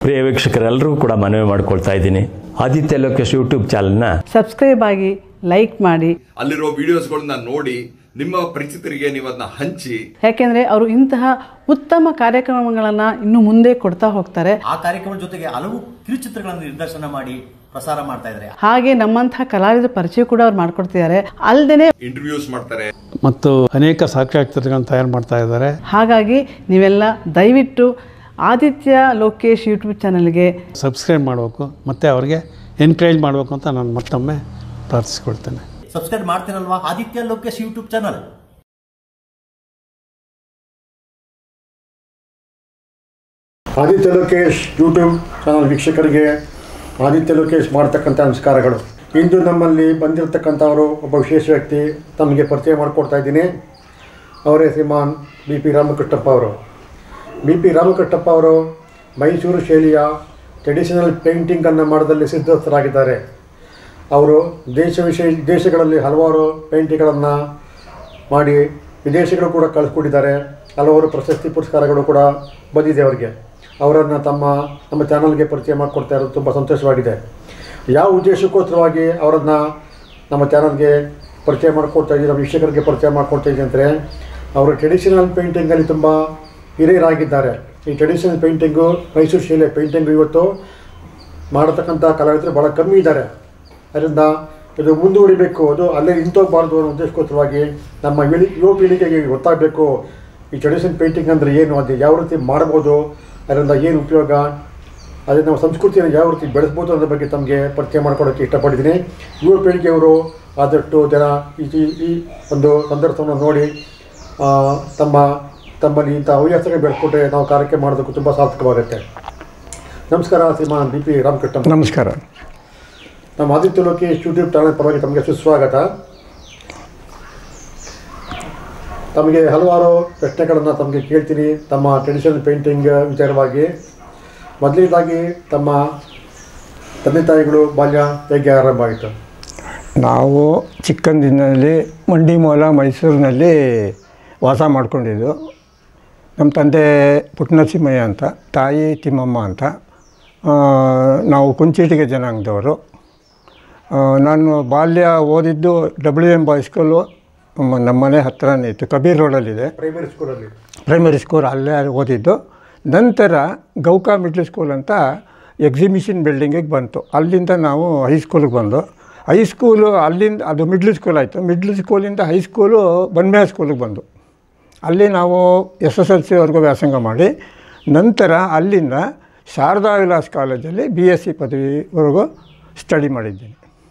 ಪ್ರಿಯ ವೀಕ್ಷಕರೆಲ್ಲರಿಗೂ ಕೂಡ ಮನವಿ ಮಾಡ್ಕೊಳ್ತಾ ಇದ್ದೀನಿ ಆದಿತ್ಯ ಲೋಕೇಶ್ ಯೂಟ್ಯೂಬ್ ಚಾನಲ್ನ ಸಬ್ಸ್ಕ್ರೈಬ್ ಆಗಿ ಲೈಕ್ ಮಾಡಿ ಅಲ್ಲಿರೋ ವಿಡಿಯೋಸ್ಗಳನ್ನ ನೋಡಿ ನಿಮ್ಮ ಪರಿಚಿತರಿಗೆ ನೀವು ಅದನ್ನ ಹಂಚಿ ಯಾಕೆಂದರೆ ಅವರು ಇಂತಹ ಉತ್ತಮ ಕಾರ್ಯಕ್ರಮಗಳನ್ನು ಇನ್ನು ಮುಂದೆ ಕೊಡ್ತಾ ಹೋಗ್ತಾರೆ ಆ ಕಾರ್ಯಕ್ರಮದ ಜೊತೆಗೆ ಹಲವು ಕಿರುಚಿತ್ರಗಳನ್ನು ನಿರ್ದೇಶನ ಮಾಡಿ ಪ್ರಸಾರ ಮಾಡ್ತಾ ಇದ್ದಾರೆ ಹಾಗೆ ನಮ್ಮಂತಹ ಕಲಾವಿದರ ಪರಿಚಯ ಕೂಡ ಅವ್ರು ಮಾಡ್ಕೊಡ್ತಿದ್ದಾರೆ ಅಲ್ಲದೆ ಇಂಟರ್ವ್ಯೂಸ್ ಮಾಡ್ತಾರೆ ಮತ್ತು ಅನೇಕ ಸಾಕ್ಷ್ಯಚಿತ್ರಗಳನ್ನು ತಯಾರು ಮಾಡ್ತಾ ಇದ್ದಾರೆ ಹಾಗಾಗಿ ನೀವೆಲ್ಲ ದಯವಿಟ್ಟು ಆದಿತ್ಯ ಲೋಕೇಶ್ ಯೂಟ್ಯೂಬ್ ಚಾನಲ್ಗೆ ಸಬ್ಸ್ಕ್ರೈಬ್ ಮಾಡಬೇಕು ಮತ್ತು ಅವರಿಗೆ ಎನ್ಕರೇಜ್ ಮಾಡಬೇಕು ಅಂತ ನಾನು ಮತ್ತೊಮ್ಮೆ ಪ್ರಾರ್ಥಿಸ್ಕೊಳ್ತೇನೆ ಸಬ್ಸ್ಕ್ರೈಬ್ ಮಾಡ್ತೀರಲ್ವಾ Aditya Lokesh YouTube channel Aditya Lokesh YouTube channel ವೀಕ್ಷಕರಿಗೆ ಆದಿತ್ಯ ಲೋಕೇಶ್ ಮಾಡ್ತಕ್ಕಂಥ ನಮಸ್ಕಾರಗಳು ಇಂದು ನಮ್ಮಲ್ಲಿ ಬಂದಿರತಕ್ಕಂಥವರು ಒಬ್ಬ ವಿಶೇಷ ವ್ಯಕ್ತಿ ತಮಗೆ ಪರಿಚಯ ಮಾಡಿಕೊಡ್ತಾ ಇದ್ದೀನಿ ಅವರೇ ಶ್ರೀಮಾನ್ ಬಿ ಪಿ ರಾಮಕೃಷ್ಣಪ್ಪ ಅವರು ಬಿ ಪಿ ರಾಮಕೃಷ್ಣಪ್ಪ ಅವರು ಮೈಸೂರು ಶೈಲಿಯ ಟ್ರೆಡಿಷನಲ್ ಪೇಂಟಿಂಗನ್ನು ಮಾಡೋದಲ್ಲಿ ಸಿದ್ಧಸ್ಥರಾಗಿದ್ದಾರೆ ಅವರು ದೇಶ ವಿಷಯ ದೇಶಗಳಲ್ಲಿ ಹಲವಾರು ಪೇಂಟಿಂಗ್ಗಳನ್ನು ಮಾಡಿ ವಿದೇಶಗಳು ಕೂಡ ಕಳಿಸ್ಕೊಟ್ಟಿದ್ದಾರೆ ಹಲವಾರು ಪ್ರಶಸ್ತಿ ಪುರಸ್ಕಾರಗಳು ಕೂಡ ಬಂದಿದೆ ಅವರಿಗೆ ಅವರನ್ನು ತಮ್ಮ ನಮ್ಮ ಚಾನಲ್ಗೆ ಪರಿಚಯ ಮಾಡಿಕೊಡ್ತಾ ಇರೋದು ತುಂಬ ಸಂತೋಷವಾಗಿದೆ ಯಾವ ಉದ್ದೇಶಕ್ಕೋಸ್ಕರವಾಗಿ ಅವರನ್ನು ನಮ್ಮ ಚಾನಲ್ಗೆ ಪರಿಚಯ ಮಾಡಿಕೊಡ್ತಾ ಇದ್ದೀವಿ ನಮ್ಮ ವೀಕ್ಷಕರಿಗೆ ಪರಿಚಯ ಮಾಡಿಕೊಡ್ತಾ ಇದ್ದೀವಿ ಅಂದರೆ ಅವರು ಟ್ರೆಡಿಷನಲ್ ಪೇಂಟಿಂಗಲ್ಲಿ ತುಂಬ ಹಿರಿಯರಾಗಿದ್ದಾರೆ ಈ ಟ್ರೆಡಿಷನಲ್ ಪೇಂಟಿಂಗು ಮೈಸೂರು ಶೈಲಿಯ ಪೇಂಟಿಂಗು ಇವತ್ತು ಮಾಡತಕ್ಕಂಥ ಕಲಾವಿದರು ಭಾಳ ಕಮ್ಮಿ ಇದ್ದಾರೆ ಅದರಿಂದ ಇದು ಮುಂದುವರಿಬೇಕು ಅದು ಅಲ್ಲೇ ನಿಂತೋಗಬಾರ್ದು ಅನ್ನೋ ಉದ್ದೇಶಕ್ಕೋಸ್ಕರವಾಗಿ ನಮ್ಮ ಯುವ ಯುವ ಪೀಳಿಗೆಗೆ ಗೊತ್ತಾಗಬೇಕು ಈ ಟ್ರೆಡಿಷನಲ್ ಪೇಂಟಿಂಗ್ ಅಂದರೆ ಏನು ಅದು ಯಾವ ರೀತಿ ಮಾಡ್ಬೋದು ಅದರಿಂದ ಏನು ಉಪಯೋಗ ಅದೇ ನಮ್ಮ ಸಂಸ್ಕೃತಿಯನ್ನು ಯಾವ ರೀತಿ ಬೆಳೆಸ್ಬೋದು ಅನ್ನೋದ್ರ ಬಗ್ಗೆ ತಮಗೆ ಪರಿಚಯ ಮಾಡ್ಕೊಡೋಕ್ಕೆ ಇಷ್ಟಪಟ್ಟಿದ್ದೀನಿ ಯುವ ಪೀಳಿಗೆಯವರು ಆದಷ್ಟು ಜನ ಈ ಈ- ಈ ಒಂದು ಸಂದರ್ಭವನ್ನು ನೋಡಿ ಆ, ತಮ್ಮ ತಮ್ಮಲ್ಲಿ ಇಂಥ ಹವ್ಯಾಸಗಳು ಬೆಳೆಸ್ಕೊಂಡ್ರೆ ನಾವು ಕಾರ್ಯಕ್ರಮ ಮಾಡೋದಕ್ಕೂ ತುಂಬ ಸಾರ್ಥಕವಾಗುತ್ತೆ ನಮಸ್ಕಾರ ಶ್ರೀಮಾನ್ ಬಿ ಪಿ ರಾಮಕೃಷ್ಣ ನಮಸ್ಕಾರ ನಮ್ಮ ಆದಿತ್ಯ ಲೋಕೇಶ್ ಯೂಟ್ಯೂಬ್ ಚಾನಲ್ ಪರವಾಗಿ ತಮಗೆ ಸುಸ್ವಾಗತ ತಮಗೆ ಹಲವಾರು ಪ್ರಶ್ನೆಗಳನ್ನು ತಮಗೆ ಕೇಳ್ತೀನಿ ತಮ್ಮ ಟ್ರೆಡಿಷನಲ್ ಪೇಂಟಿಂಗ್ ವಿಚಾರವಾಗಿ ಮೊದಲನೇದಾಗಿ ತಮ್ಮ ತಂದೆ ತಾಯಿಗಳು ಬಾಲ್ಯ ಹೇಗೆ ಆರಂಭ ಆಯಿತು ನಾವು ಚಿಕ್ಕಂದಿನಲ್ಲಿ ಮಂಡಿಮೂಲ ಮೈಸೂರಿನಲ್ಲಿ ವಾಸ ಮಾಡ್ಕೊಂಡಿದ್ದು ನಮ್ಮ ತಂದೆ ಪುಟ್ಟನರಸಿಂಹಯ್ಯ ಅಂತ ತಾಯಿ ತಿಮ್ಮಮ್ಮ ಅಂತ ಆ, ನಾವು ಕುಂಚಿಟಿಗೆ ಜನಾಂಗದವರು ಆ, ನಾನು ಬಾಲ್ಯ ಓದಿದ್ದು ಡಬ್ಲ್ಯೂ ಎಮ್ ಬಾಯ್ ಸ್ಕೂಲು ನಮ್ಮ ನಮ್ಮನೆ ಹತ್ರನೇ ಇತ್ತು ಕಬೀರ್ ರೋಡಲ್ಲಿದೆ ಪ್ರೈಮರಿ ಸ್ಕೂಲಲ್ಲಿ ಪ್ರೈಮರಿ ಸ್ಕೂಲ್ ಅಲ್ಲೇ ಓದಿದ್ದು ನಂತರ ಗೌಕಾ ಮಿಡ್ಲ್ ಸ್ಕೂಲ್ ಅಂತ ಎಕ್ಸಿಬಿಷನ್ ಬಿಲ್ಡಿಂಗಿಗೆ ಬಂತು ಅಲ್ಲಿಂದ ನಾವು ಹೈಸ್ಕೂಲಿಗೆ ಬಂದು ಹೈಸ್ಕೂಲು ಅಲ್ಲಿಂದ ಅದು ಮಿಡ್ಲ್ ಸ್ಕೂಲ್ ಆಯಿತು ಮಿಡ್ಲ್ ಸ್ಕೂಲಿಂದ ಹೈಸ್ಕೂಲು ಬನ್ಮೆ ಸ್ಕೂಲಿಗೆ ಬಂದು ಅಲ್ಲಿ ನಾವು ಎಸ್ ಎಸ್ ಎಲ್ ಸಿವರೆಗೂ ವ್ಯಾಸಂಗ ಮಾಡಿ ನಂತರ ಅಲ್ಲಿಂದ ಶಾರದಾ ವಿಲಾಸ್ ಕಾಲೇಜಲ್ಲಿ ಬಿ ಎಸ್ ಸಿ ಪದವಿವರೆಗೂ ಸ್ಟಡಿ ಮಾಡಿದ್ದೀನಿ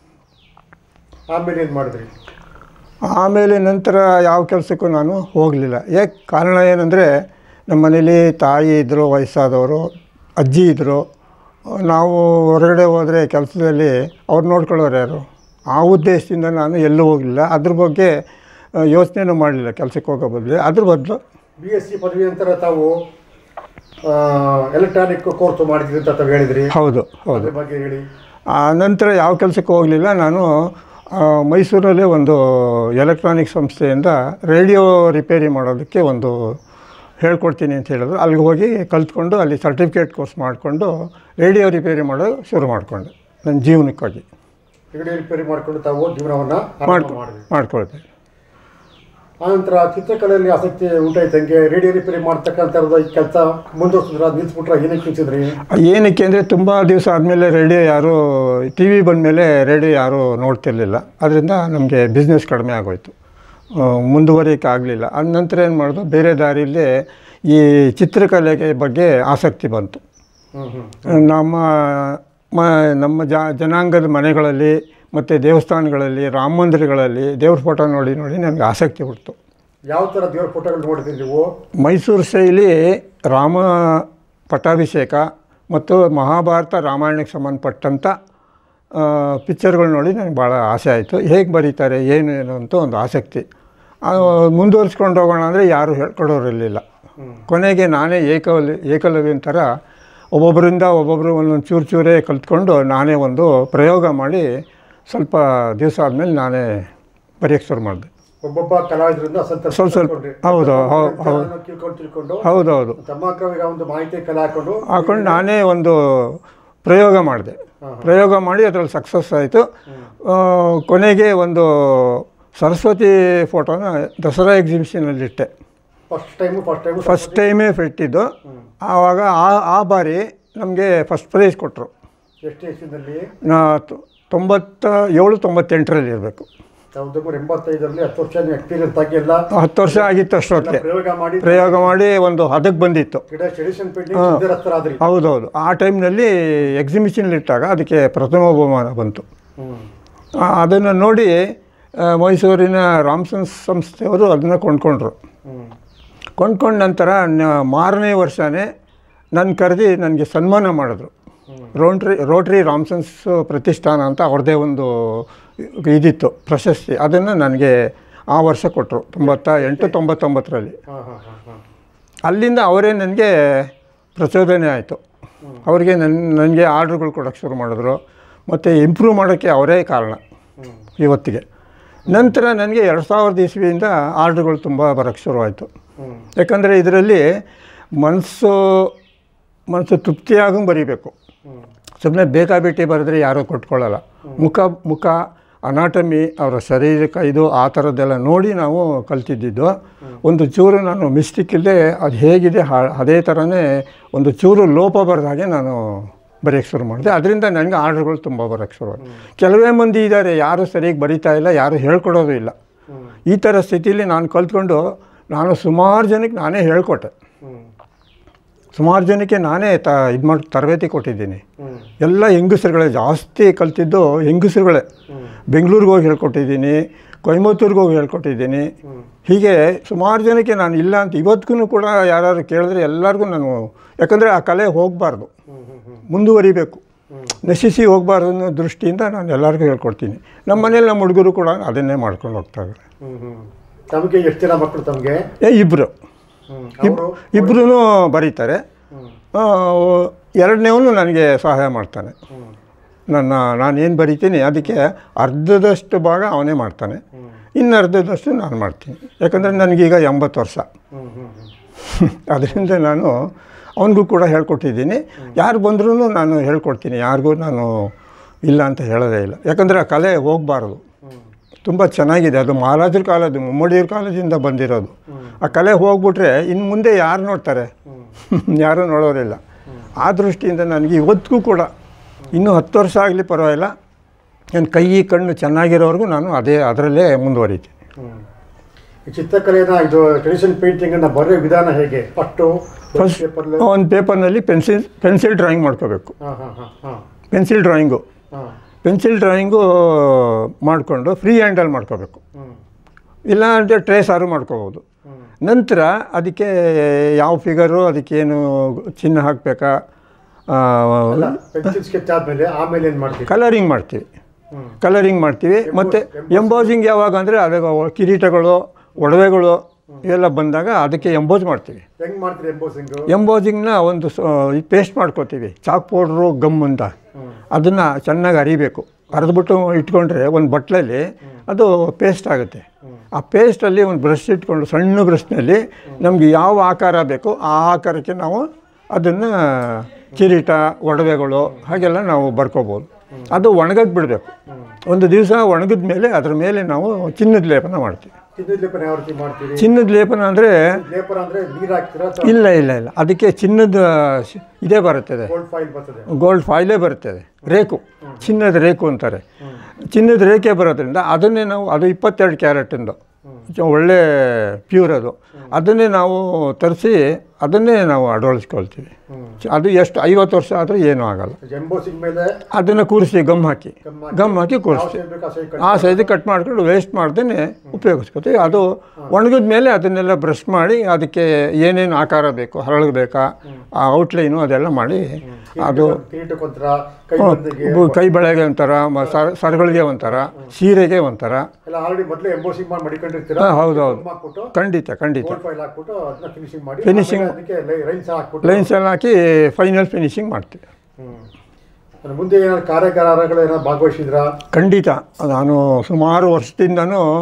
ಆಮೇಲೆ ಏನು ಮಾಡಿದ್ರಿ ಆಮೇಲೆ ನಂತರ ಯಾವ ಕೆಲಸಕ್ಕೂ ನಾನು ಹೋಗಲಿಲ್ಲ ಯಾಕೆ ಕಾರಣ ಏನಂದರೆ ನಮ್ಮ ಮನೇಲಿ ತಾಯಿ ಇದ್ದರು ವಯಸ್ಸಾದವರು ಅಜ್ಜಿ ಇದ್ದರು ನಾವು ಹೊರಗಡೆ ಹೋದರೆ ಕೆಲಸದಲ್ಲಿ ಅವ್ರು ನೋಡ್ಕೊಳ್ಳೋರು ಯಾರು ಆ ಉದ್ದೇಶದಿಂದ ನಾನು ಎಲ್ಲೂ ಹೋಗಲಿಲ್ಲ ಅದ್ರ ಬಗ್ಗೆ ಯೋಚನೆನೂ ಮಾಡಲಿಲ್ಲ ಕೆಲಸಕ್ಕೆ ಹೋಗೋ ಬದಲು ಅದ್ರ ಬದಲು ಬಿ ಎಸ್ ಸಿ ಪದವಿ ನಂತರ ತಾವು ಎಲೆಕ್ಟ್ರಾನಿಕ್ ಕೋರ್ಸ್ ಮಾಡಿದ್ರಿ ಅಂತ ತಾವು ಹೇಳಿದ್ರಿ ಹೌದು ಹೌದು ಅದ್ರ ಬಗ್ಗೆ ಹೇಳಿ ಆ ನಂತರ ಯಾವ ಕೆಲಸಕ್ಕೆ ಹೋಗಲಿಲ್ಲ ನಾನು ಆ, ಮೈಸೂರಲ್ಲೇ ಒಂದು ಎಲೆಕ್ಟ್ರಾನಿಕ್ ಸಂಸ್ಥೆಯಿಂದ ರೇಡಿಯೋ ರಿಪೇರಿ ಮಾಡೋದಕ್ಕೆ ಒಂದು ಹೇಳ್ಕೊಡ್ತೀನಿ ಅಂತ ಹೇಳಿದ್ರು ಅಲ್ಲಿಗೆ ಹೋಗಿ ಕಲ್ತ್ಕೊಂಡು ಅಲ್ಲಿ ಸರ್ಟಿಫಿಕೇಟ್ ಕೋರ್ಸ್ ಮಾಡಿಕೊಂಡು ರೇಡಿಯೋ ರಿಪೇರಿ ಮಾಡೋದು ಶುರು ಮಾಡಿಕೊಂಡೆ ನನ್ನ ಜೀವನಕ್ಕಾಗಿ ರೇಡಿಯೋ ರಿಪೇರಿ ಮಾಡ್ಕೊಂಡು ತಾವು ಜೀವನವನ್ನು ಆರಂಭ ಮಾಡ್ಕೊ ಮಾಡಿದ್ರಿ ಮಾಡ್ಕೊಳ್ತೆ ಆನಂತರ ಚಿತ್ರಕಲೆಯಲ್ಲಿ ಆಸಕ್ತಿ ಉಂಟಾಯ್ತು ಹಂಗೆ ರೇಡಿಯೋ ರಿಪೇರಿ ಮಾಡ್ತಕ್ಕಂಥದ್ದು ಈ ಕೆಲಸ ಮುಂದುವರ್ಸಿದ್ರ ನಿಲ್ಸ್ಬಿಟ್ರೆ ಏನಕ್ಕೆ ನಿಲ್ಸಿದ್ರಿ ಏನಕ್ಕೆ ಅಂದರೆ ತುಂಬ ದಿವಸ ಆದಮೇಲೆ ರೇಡಿಯೋ ಯಾರೂ ಟಿ ವಿ ಬಂದಮೇಲೆ ರೇಡಿಯೋ ಯಾರೂ ನೋಡ್ತಿರ್ಲಿಲ್ಲ ಅದರಿಂದ ನಮಗೆ ಬಿಸ್ನೆಸ್ ಕಡಿಮೆ ಆಗೋಯ್ತು ಆ, ಮುಂದುವರಿಯೋಕ್ಕೆ ಆಗಲಿಲ್ಲ ಅದ ನಂತರ ಏನು ಮಾಡೋದು ಬೇರೆ ದಾರಿಯಲ್ಲಿ ಈ ಚಿತ್ರಕಲೆಗೆ ಬಗ್ಗೆ ಆಸಕ್ತಿ ಬಂತು ಹ್ಞೂ ಹ್ಞೂ ನಮ್ಮ ಮ ನಮ್ಮ ಜ ಜನಾಂಗದ ಮನೆಗಳಲ್ಲಿ ಮತ್ತು ದೇವಸ್ಥಾನಗಳಲ್ಲಿ ರಾಮ ಮಂದಿರಗಳಲ್ಲಿ ದೇವ್ರ ಫೋಟೋ ನೋಡಿ ನೋಡಿ ನನಗೆ ಆಸಕ್ತಿ ಹುಟ್ಟಿತು ಯಾವ ಥರ ದೇವ್ರ ಫೋಟೋಗಳು ನೋಡಿದ್ರಿ ನೀವು ಮೈಸೂರು ಶೈಲಿ ರಾಮ ಪಟ್ಟಾಭಿಷೇಕ ಮತ್ತು ಮಹಾಭಾರತ ರಾಮಾಯಣಕ್ಕೆ ಸಂಬಂಧಪಟ್ಟಂಥ ಪಿಕ್ಚರ್ಗಳು ನೋಡಿ ನನಗೆ ಭಾಳ ಆಸೆ ಆಯಿತು ಹೇಗೆ ಬರೀತಾರೆ ಏನು ಏನು ಅಂತ ಒಂದು ಆಸಕ್ತಿ ಮುಂದುವರಿಸ್ಕೊಂಡು ಹೋಗೋಣ ಅಂದರೆ ಯಾರೂ ಹೇಳ್ಕೊಡೋರಿರಲಿಲ್ಲ ಕೊನೆಗೆ ನಾನೇ ಏಕವಲ್ ಏಕಲವ್ಯನ ಥರ ಒಬ್ಬೊಬ್ಬರಿಂದ ಒಬ್ಬೊಬ್ಬರು ಒಂದೊಂದು ಚೂರು ಚೂರೇ ಕಲ್ತ್ಕೊಂಡು ನಾನೇ ಒಂದು ಪ್ರಯೋಗ ಮಾಡಿ ಸ್ವಲ್ಪ ದಿವಸ ಆದಮೇಲೆ ನಾನೇ ಬರೆಯೋಕ್ಕೆ ಶುರು ಮಾಡಿದೆ ಒಬ್ಬೊಬ್ಬ ಕಲಾವಿದರಿಂದ ಸಂತೋಷ ಸ್ವಲ್ಪ ಸ್ವಲ್ಪ. ಪಡ್ಕೊಂಡ್ರಿ. ಹೌದು, ಹೌದು, ಎಲ್ಲರನ್ನೂ ಹೌದು. ತಿಳ್ಕೊಂಡು ತಿಳ್ಕೊಂಡು ಹೌದೌದು ತಮ್ಮ ಕವಿಗ ಒಂದು ಮಾಹಿತಿ ಕಲೆ ಹಾಕೊಂಡು ಹಾಕೊಂಡು ನಾನೇ ಒಂದು ಪ್ರಯೋಗ ಮಾಡಿದೆ ಪ್ರಯೋಗ ಮಾಡಿ ಅದರಲ್ಲಿ ಸಕ್ಸಸ್ ಆಯಿತು ಕೊನೆಗೆ ಒಂದು ಸರಸ್ವತಿ ಫೋಟೋನ ದಸರಾ ಎಕ್ಸಿಬಿಷನಲ್ಲಿ ಇಟ್ಟೆ first time first time first ಟೈಮೇ ಇಟ್ಟಿದ್ದು ಆವಾಗ ಆ ಆ ಬಾರಿ ನಮಗೆ ಫಸ್ಟ್ ಪ್ರೈಸ್ ಕೊಟ್ಟರು ಎಷ್ಟು ವರ್ಷದಲ್ಲಿ ನಾ ತೊ- ತೊಂಬತ್ತ ಏಳು ತೊಂಬತ್ತೆಂಟರಲ್ಲಿ ಇರಬೇಕು ಸಾವಿರದ ಒಂಬೈನೂರ ಎಂಬತ್ತೈದರಲ್ಲಿ ಹತ್ತು ವರ್ಷ ಎಕ್ಸ್ಪೀರಿಯನ್ಸ್ ಆಗಿ ಎಲ್ಲ ಹತ್ತು ವರ್ಷ ಆಗಿತ್ತು ಅಷ್ಟೊತ್ತಿಗೆ ಪ್ರಯೋಗ ಮಾಡಿ ಪ್ರಯೋಗ ಮಾಡಿ ಒಂದು ಹದಕ್ಕೆ ಬಂದಿತ್ತು ಗಿಡ ಟ್ರೆಡಿಷನ್ ಪೇಂಟಿಂಗ್ ಸಿದ್ಧರಸ್ತರಾದ್ರಿ ಹೌದೌದು ಆ ಟೈಮ್ನಲ್ಲಿ ಎಕ್ಸಿಬಿಷನ್ ಇಟ್ಟಾಗ ಅದಕ್ಕೆ ಪ್ರಥಮ ಬಹುಮಾನ ಬಂತು ಆ, ಅದನ್ನು ನೋಡಿ ಆ, ಮೈಸೂರಿನ ರಾಮ್ಸನ್ ಸಂಸ್ಥೆಯವರು ಅದನ್ನು ಕೊಂಡ್ಕೊಂಡ್ರು ಕೊಂಡ್ಕೊಂಡ ನಂತರ ನ- ಮಾರನೇ ವರ್ಷವೇ ನನ್ನ ಕರೆದಿ ನನಗೆ ಸನ್ಮಾನ ಮಾಡಿದ್ರು ರೋಟ್ರಿ ರೋಟ್ರಿ ರಾಮ್ಸನ್ಸ್ ಪ್ರತಿಷ್ಠಾನ ಅಂತ ಅವ್ರದ್ದೇ ಒಂದು ಇದಿತ್ತು ಪ್ರಶಸ್ತಿ ಅದನ್ನು ನನಗೆ ಆ ವರ್ಷ ಕೊಟ್ಟರು ತೊಂಬತ್ತ ಎಂಟು ತೊಂಬತ್ತೊಂಬತ್ತರಲ್ಲಿ ಹಾಂ ಹಾಂ ಹಾಂ ಹಾಂ ಅಲ್ಲಿಂದ ಅವರೇ ನನಗೆ ಪ್ರಚೋದನೆ ಆಯಿತು ಅವರಿಗೆ ನನ್ನ ನನಗೆ ಆರ್ಡ್ರುಗಳು ಕೊಡೋಕ್ಕೆ ಶುರು ಮಾಡಿದ್ರು ಮತ್ತು ಇಂಪ್ರೂವ್ ಮಾಡೋಕ್ಕೆ ಅವರೇ ಕಾರಣ ಇವತ್ತಿಗೆ ನಂತರ ನನಗೆ ಎರಡು ಸಾವಿರದ ಇಸ್ವಿಯಿಂದ ಆರ್ಡ್ರುಗಳು ತುಂಬ ಬರೋಕ್ಕೆ ಶುರುವಾಯಿತು ಯಾಕಂದರೆ ಇದರಲ್ಲಿ ಮನಸ್ಸು ಮನಸ್ಸು ತೃಪ್ತಿಯಾಗಂಗೆ ಬರೀಬೇಕು ಸುಮ್ಮನೆ ಬೇಕಾಬಿಟ್ಟಿ ಬರೆದ್ರೆ ಯಾರೂ ಕೊಟ್ಕೊಳ್ಳಲ್ಲ ಮುಖ ಮುಖ ಅನಾಟಮಿ ಅವರ ಶರೀರಕ್ಕೆ ಇದು ಆ ಥರದ್ದೆಲ್ಲ ನೋಡಿ ನಾವು ಕಲ್ತಿದ್ದಿದ್ದು ಒಂದು ಚೂರು ನಾನು ಮಿಸ್ಟೇಕ್ ಇಲ್ಲದೆ ಅದು ಹೇಗಿದೆ ಹಾ- ಅದೇ ಥರನೇ ಒಂದು ಚೂರು ಲೋಪ ಬರೆದ ಹಾಗೆ ನಾನು ಬರೆಯೋಕ್ಕೆ ಶುರು ಮಾಡಿದೆ ಅದರಿಂದ ನನಗೆ ಆರ್ಡ್ರ್ಗಳು ತುಂಬ ಬರೋಕ್ಕೆ ಶುರು ಕೆಲವೇ ಮಂದಿ ಇದ್ದಾರೆ ಯಾರು ಸರಿಯಾಗಿ ಬರೀತಾ ಇಲ್ಲ ಯಾರು ಹೇಳ್ಕೊಡೋದು ಇಲ್ಲ ಈ ಥರ ಸ್ಥಿತಿಯಲ್ಲಿ ನಾನು ಕಲ್ತ್ಕೊಂಡು ನಾನು ಸುಮಾರು ಜನಕ್ಕೆ ನಾನೇ ಹೇಳ್ಕೊಟ್ಟೆ ಸುಮಾರು ಜನಕ್ಕೆ ನಾನೇ ತ ಇದು ಮಾಡಿ ತರಬೇತಿ ಕೊಟ್ಟಿದ್ದೀನಿ ಎಲ್ಲ ಹೆಂಗಸರುಗಳೇ ಜಾಸ್ತಿ ಕಲ್ತಿದ್ದು ಹೆಂಗಸರುಗಳೇ ಬೆಂಗಳೂರಿಗೆ ಹೋಗಿ ಹೇಳ್ಕೊಟ್ಟಿದ್ದೀನಿ ಕೊಯಮತ್ತೂರಿಗೆ ಹೋಗಿ ಹೇಳ್ಕೊಟ್ಟಿದ್ದೀನಿ ಹೀಗೆ ಸುಮಾರು ಜನಕ್ಕೆ ನಾನು ಇಲ್ಲ ಅಂತ ಇವತ್ತಿಗೂ ಕೂಡ ಯಾರು ಕೇಳಿದ್ರೆ ಎಲ್ಲರಿಗೂ ನಾನು ಯಾಕಂದರೆ ಆ ಕಲೆ ಹೋಗಬಾರ್ದು ಮುಂದುವರಿಬೇಕು ನಶಿಸಿ ಹೋಗಬಾರ್ದು ಅನ್ನೋ ದೃಷ್ಟಿಯಿಂದ ನಾನು ಎಲ್ಲರಿಗೂ ಹೇಳ್ಕೊಡ್ತೀನಿ ನಮ್ಮ ಮನೇಲಿ ನಮ್ಮ ಹುಡುಗರು ಕೂಡ ಅದನ್ನೇ ಮಾಡ್ಕೊಂಡು ಹೋಗ್ತಾ ಇದ್ದಾರೆ ಹ್ಮ್ ಹ್ಮ್ ತಮಗೆ ಎಷ್ಟು ಜನ ಮಕ್ಕಳು ತಮಗೆ ಏ ಇಬ್ಬರು ಅವರು ಇಬ್ಬರೂ ಬರೀತಾರೆ ಆ, ಎರಡನೇವನು ನನಗೆ ಸಹಾಯ ಮಾಡ್ತಾನೆ ನನ್ನ ನಾನೇನು ಬರಿತೀನಿ ಅದಕ್ಕೆ ಅರ್ಧದಷ್ಟು ಭಾಗ ಅವನೇ ಮಾಡ್ತಾನೆ ಇನ್ನು ಅರ್ಧದಷ್ಟು ನಾನು ಮಾಡ್ತೀನಿ ಯಾಕಂದರೆ ನನಗೀಗ ಎಂಬತ್ತು ವರ್ಷ ಅದರಿಂದ ನಾನು ಅವನಿಗೂ ಕೂಡ ಹೇಳ್ಕೊಟ್ಟಿದ್ದೀನಿ ಯಾರು ಬಂದ್ರೂ ನಾನು ಹೇಳ್ಕೊಡ್ತೀನಿ ಯಾರಿಗೂ ನಾನು ಇಲ್ಲ ಅಂತ ಹೇಳೋದೇ ಇಲ್ಲ ಯಾಕಂದರೆ ಆ ಕಲೆ ಹೋಗಬಾರ್ದು ತುಂಬ ಚೆನ್ನಾಗಿದೆ ಅದು ಮಹಾರಾಜರ ಕಾಲದ ಮುಮ್ಮಡಿಯವ್ರ ಕಾಲದಿಂದ ಬಂದಿರೋದು ಆ ಕಲೆ ಹೋಗ್ಬಿಟ್ರೆ ಇನ್ನು ಮುಂದೆ ಯಾರು ನೋಡ್ತಾರೆ ಯಾರೂ ನೋಡೋರಿಲ್ಲ ಆ ದೃಷ್ಟಿಯಿಂದ ನನಗೆ ಇವತ್ತಿಗೂ ಕೂಡ ಇನ್ನೂ ಹತ್ತು ವರ್ಷ ಆಗಲಿ ಪರವಾಗಿಲ್ಲ ನನ್ನ ಕೈ ಕಣ್ಣು ಚೆನ್ನಾಗಿರೋವರೆಗೂ ನಾನು ಅದೇ ಅದರಲ್ಲೇ ಮುಂದುವರಿತೀನಿ ಈ ಚಿತ್ರಕಲೆನ ಇದು ಟ್ರೆಡಿಷನ್ ಪೇಂಟಿಂಗ್ ಅನ್ನ ಬರೆಯೋ ವಿಧಾನ ಹೇಗೆ ಫಸ್ಟು ಫಸ್ಟ್ ಪೇಪರ್ ಒಂದು ಪೇಪರ್ನಲ್ಲಿ ಪೆನ್ಸಿಲ್ ಪೆನ್ಸಿಲ್ ಡ್ರಾಯಿಂಗ್ ಮಾಡ್ಕೋಬೇಕು ಹಾಂ ಹಾಂ ಹಾಂ ಹಾಂ ಪೆನ್ಸಿಲ್ ಡ್ರಾಯಿಂಗು ಹಾಂ ಪೆನ್ಸಿಲ್ ಡ್ರಾಯಿಂಗು ಮಾಡಿಕೊಂಡು ಫ್ರೀ ಹ್ಯಾಂಡಲ್ಲಿ ಮಾಡ್ಕೋಬೇಕು ಹ್ಮ್. ಇಲ್ಲ ಅಂದರೆ ಟ್ರೇಸಾರು ಮಾಡ್ಕೋಬೋದು ನಂತರ ಅದಕ್ಕೆ ಯಾವ ಫಿಗರು ಅದಕ್ಕೇನು ಚಿಹ್ನೆ ಹಾಕಬೇಕಾ ಅಲ್ಲ ಪೆನ್ಸಿಲ್ ಸ್ಕೆಚ್ ಆದಮೇಲೆ ಆಮೇಲೆ ಏನು ಮಾಡ್ತೀವಿ ಕಲರಿಂಗ್ ಮಾಡ್ತೀವಿ ಕಲರಿಂಗ್ ಮಾಡ್ತೀವಿ ಮತ್ತು ಎಂಬೋಸಿಂಗ್ ಯಾವಾಗ ಅಂದರೆ ಅದಕ್ಕೆ ಕಿರೀಟಗಳು ಒಡವೆಗಳು ಇವೆಲ್ಲ ಬಂದಾಗ ಅದಕ್ಕೆ ಎಂಬೋಸ್ ಮಾಡ್ತೀವಿ ಹೆಂಗ್ ಮಾಡ್ತೀರಿ ಎಂಬೋಸಿಂಗ್ ಎಂಬೋಸಿಂಗ್ನ ಒಂದು ಪೇಸ್ಟ್ ಮಾಡ್ಕೋತೀವಿ ಚಾಕ್ ಪೌಡ್ರು ಗಮ್ ಅಂತ ಅದನ್ನು ಚೆನ್ನಾಗಿ ಅರಿಬೇಕು ಅರೆದ್ಬಿಟ್ಟು ಇಟ್ಕೊಂಡ್ರೆ ಒಂದು ಬಟ್ಲಲ್ಲಿ ಅದು ಪೇಸ್ಟ್ ಆಗುತ್ತೆ ಆ ಪೇಸ್ಟಲ್ಲಿ ಒಂದು ಬ್ರಷ್ ಇಟ್ಕೊಂಡು ಸಣ್ಣ ಬ್ರಷ್ನಲ್ಲಿ ನಮಗೆ ಯಾವ ಆಕಾರ ಬೇಕು ಆ ಆಕಾರಕ್ಕೆ ನಾವು ಅದನ್ನು ಕಿರೀಟ ಒಡವೆಗಳು ಹಾಗೆಲ್ಲ ನಾವು ಬರ್ಕೋಬೋದು ಅದು ಒಣಗಕ್ಕೆ ಬಿಡಬೇಕು ಒಂದು ದಿವಸ ಒಣಗಿದ ಮೇಲೆ ಅದ್ರ ಮೇಲೆ ನಾವು ಚಿನ್ನದ ಲೇಪನ ಮಾಡ್ತೀವಿ ಚಿನ್ನದ ಲೇಪನ ಯಾವ ರೀತಿ ಮಾಡ್ತೀರಿ ಚಿನ್ನದ ಲೇಪನ ಅಂದರೆ ಲೇಪನ ಅಂದ್ರೆ ನೀರು ಹಾಕ್ತೀರಾ ಇಲ್ಲ ಇಲ್ಲ ಇಲ್ಲ ಅದಕ್ಕೆ ಚಿನ್ನದ ಶ್- ಇದೇ ಬರುತ್ತದೆ ಗೋಲ್ಡ್ ಫೈಲ್ ಬರ್ತದೆ ಗೋಲ್ಡ್ ಫಾಯಿಲೇ ಬರುತ್ತದೆ ರೇಕು ಚಿನ್ನದ ರೇಕು ಅಂತಾರೆ ಚಿನ್ನದ ರೇಖೆ ಬರೋದ್ರಿಂದ ಅದನ್ನೇ ನಾವು ಅದು ಇಪ್ಪತ್ತೆರಡು ಕ್ಯಾರೆಟಿಂದು ಚ- ಒಳ್ಳೆ ಪ್ಯೂರ್ ಅದು ಅದನ್ನೇ ನಾವು ತರಿಸಿ ಅದನ್ನೇ ನಾವು ಅಳವಡಿಸ್ಕೊಳ್ತೀವಿ ಚ- ಅದು ಎಷ್ಟು ಐವತ್ತು ವರ್ಷ ಆದರೂ ಏನೂ ಆಗಲ್ಲ ಎಂಬೋಸಿಂಗ್ ಮೇಲೆ ಅದನ್ನು ಕೂರಿಸಿ ಗಮ್ ಹಾಕಿ ಗಮ್ ಹಾಕಿ, ಗಮ್ ಹಾಕಿ ಯಾವ ಕೂರಿಸಿ shape ಬೇಕು ಆ shape ಆ ಸೈಜ್ ಕಟ್ ಮಾಡ್ಕೊಂಡು ವೇಸ್ಟ್ ಮಾಡ್ದೇ ಉಪಯೋಗಿಸ್ಕೊತೀವಿ ಅದು ಒಣಗಿದ ಮೇಲೆ ಅದನ್ನೆಲ್ಲ ಬ್ರಷ್ ಮಾಡಿ ಅದಕ್ಕೆ ಏನೇನು ಆಕಾರ ಬೇಕು ಹರಳಬೇಕಾ ಆ ಔಟ್ಲೈನು ಅದೆಲ್ಲ ಮಾಡಿ ಅದು ಕಿರೀಟಕ್ಕೊಂಥರ ಕೈ ಹ್ಮ್, ಬಂದಿಗೆ ಬು- ಕೈ ಬಳೆಗೆ ಒಂಥರ ಮ- ಸರ ಸರಗಳಿಗೆ ಒಂಥರ ಸೀರೆಗೆ ಒಂಥರ ಎಲ್ಲ ಆಲ್ರೆಡಿ ಮೊದಲೇ ಎಂಬೋಸಿಂಗ್ ಮಾಡಿ ಮಡಿಕೊಂಡಿರ್ತೀರಾ ಹಾಂ ಹೌದೌದು ಗಮ್ ಹಾಕ್ಬಿಟ್ಟು ಖಂಡಿತ ಖಂಡಿತ ಗೋಲ್ಡ್ ಫೈಲ್ ಹಾಕ್ಬಿಟ್ಟು ಅದನ್ನ ಫಿನಿಶಿಂಗ್ ಮಾಡಿ Finishing- ಆಮೇಲೆ ಅದಕ್ಕೆ ಲೈನ್ಸ್ ಹಾಕ್ಬಿಟ್ಟು ಲೈನ್ಸ್ ಎಲ್ಲ ಹಾಕಿ ಫೈನಲ್ ಫಿನಿಶಿಂಗ್ ಮಾಡ್ತೀವಿ ಹ್ಮ್. ಅದ್ರ ಮುಂದೆ ಏನಾದ್ರು ಕಾರ್ಯಾಗಾರಗಳು ಏನಾದ್ರು ಭಾಗವಹಿಸಿದ್ರಾ ಖಂಡಿತ ನಾನು ಸುಮಾರು ವರ್ಷದಿಂದನೂ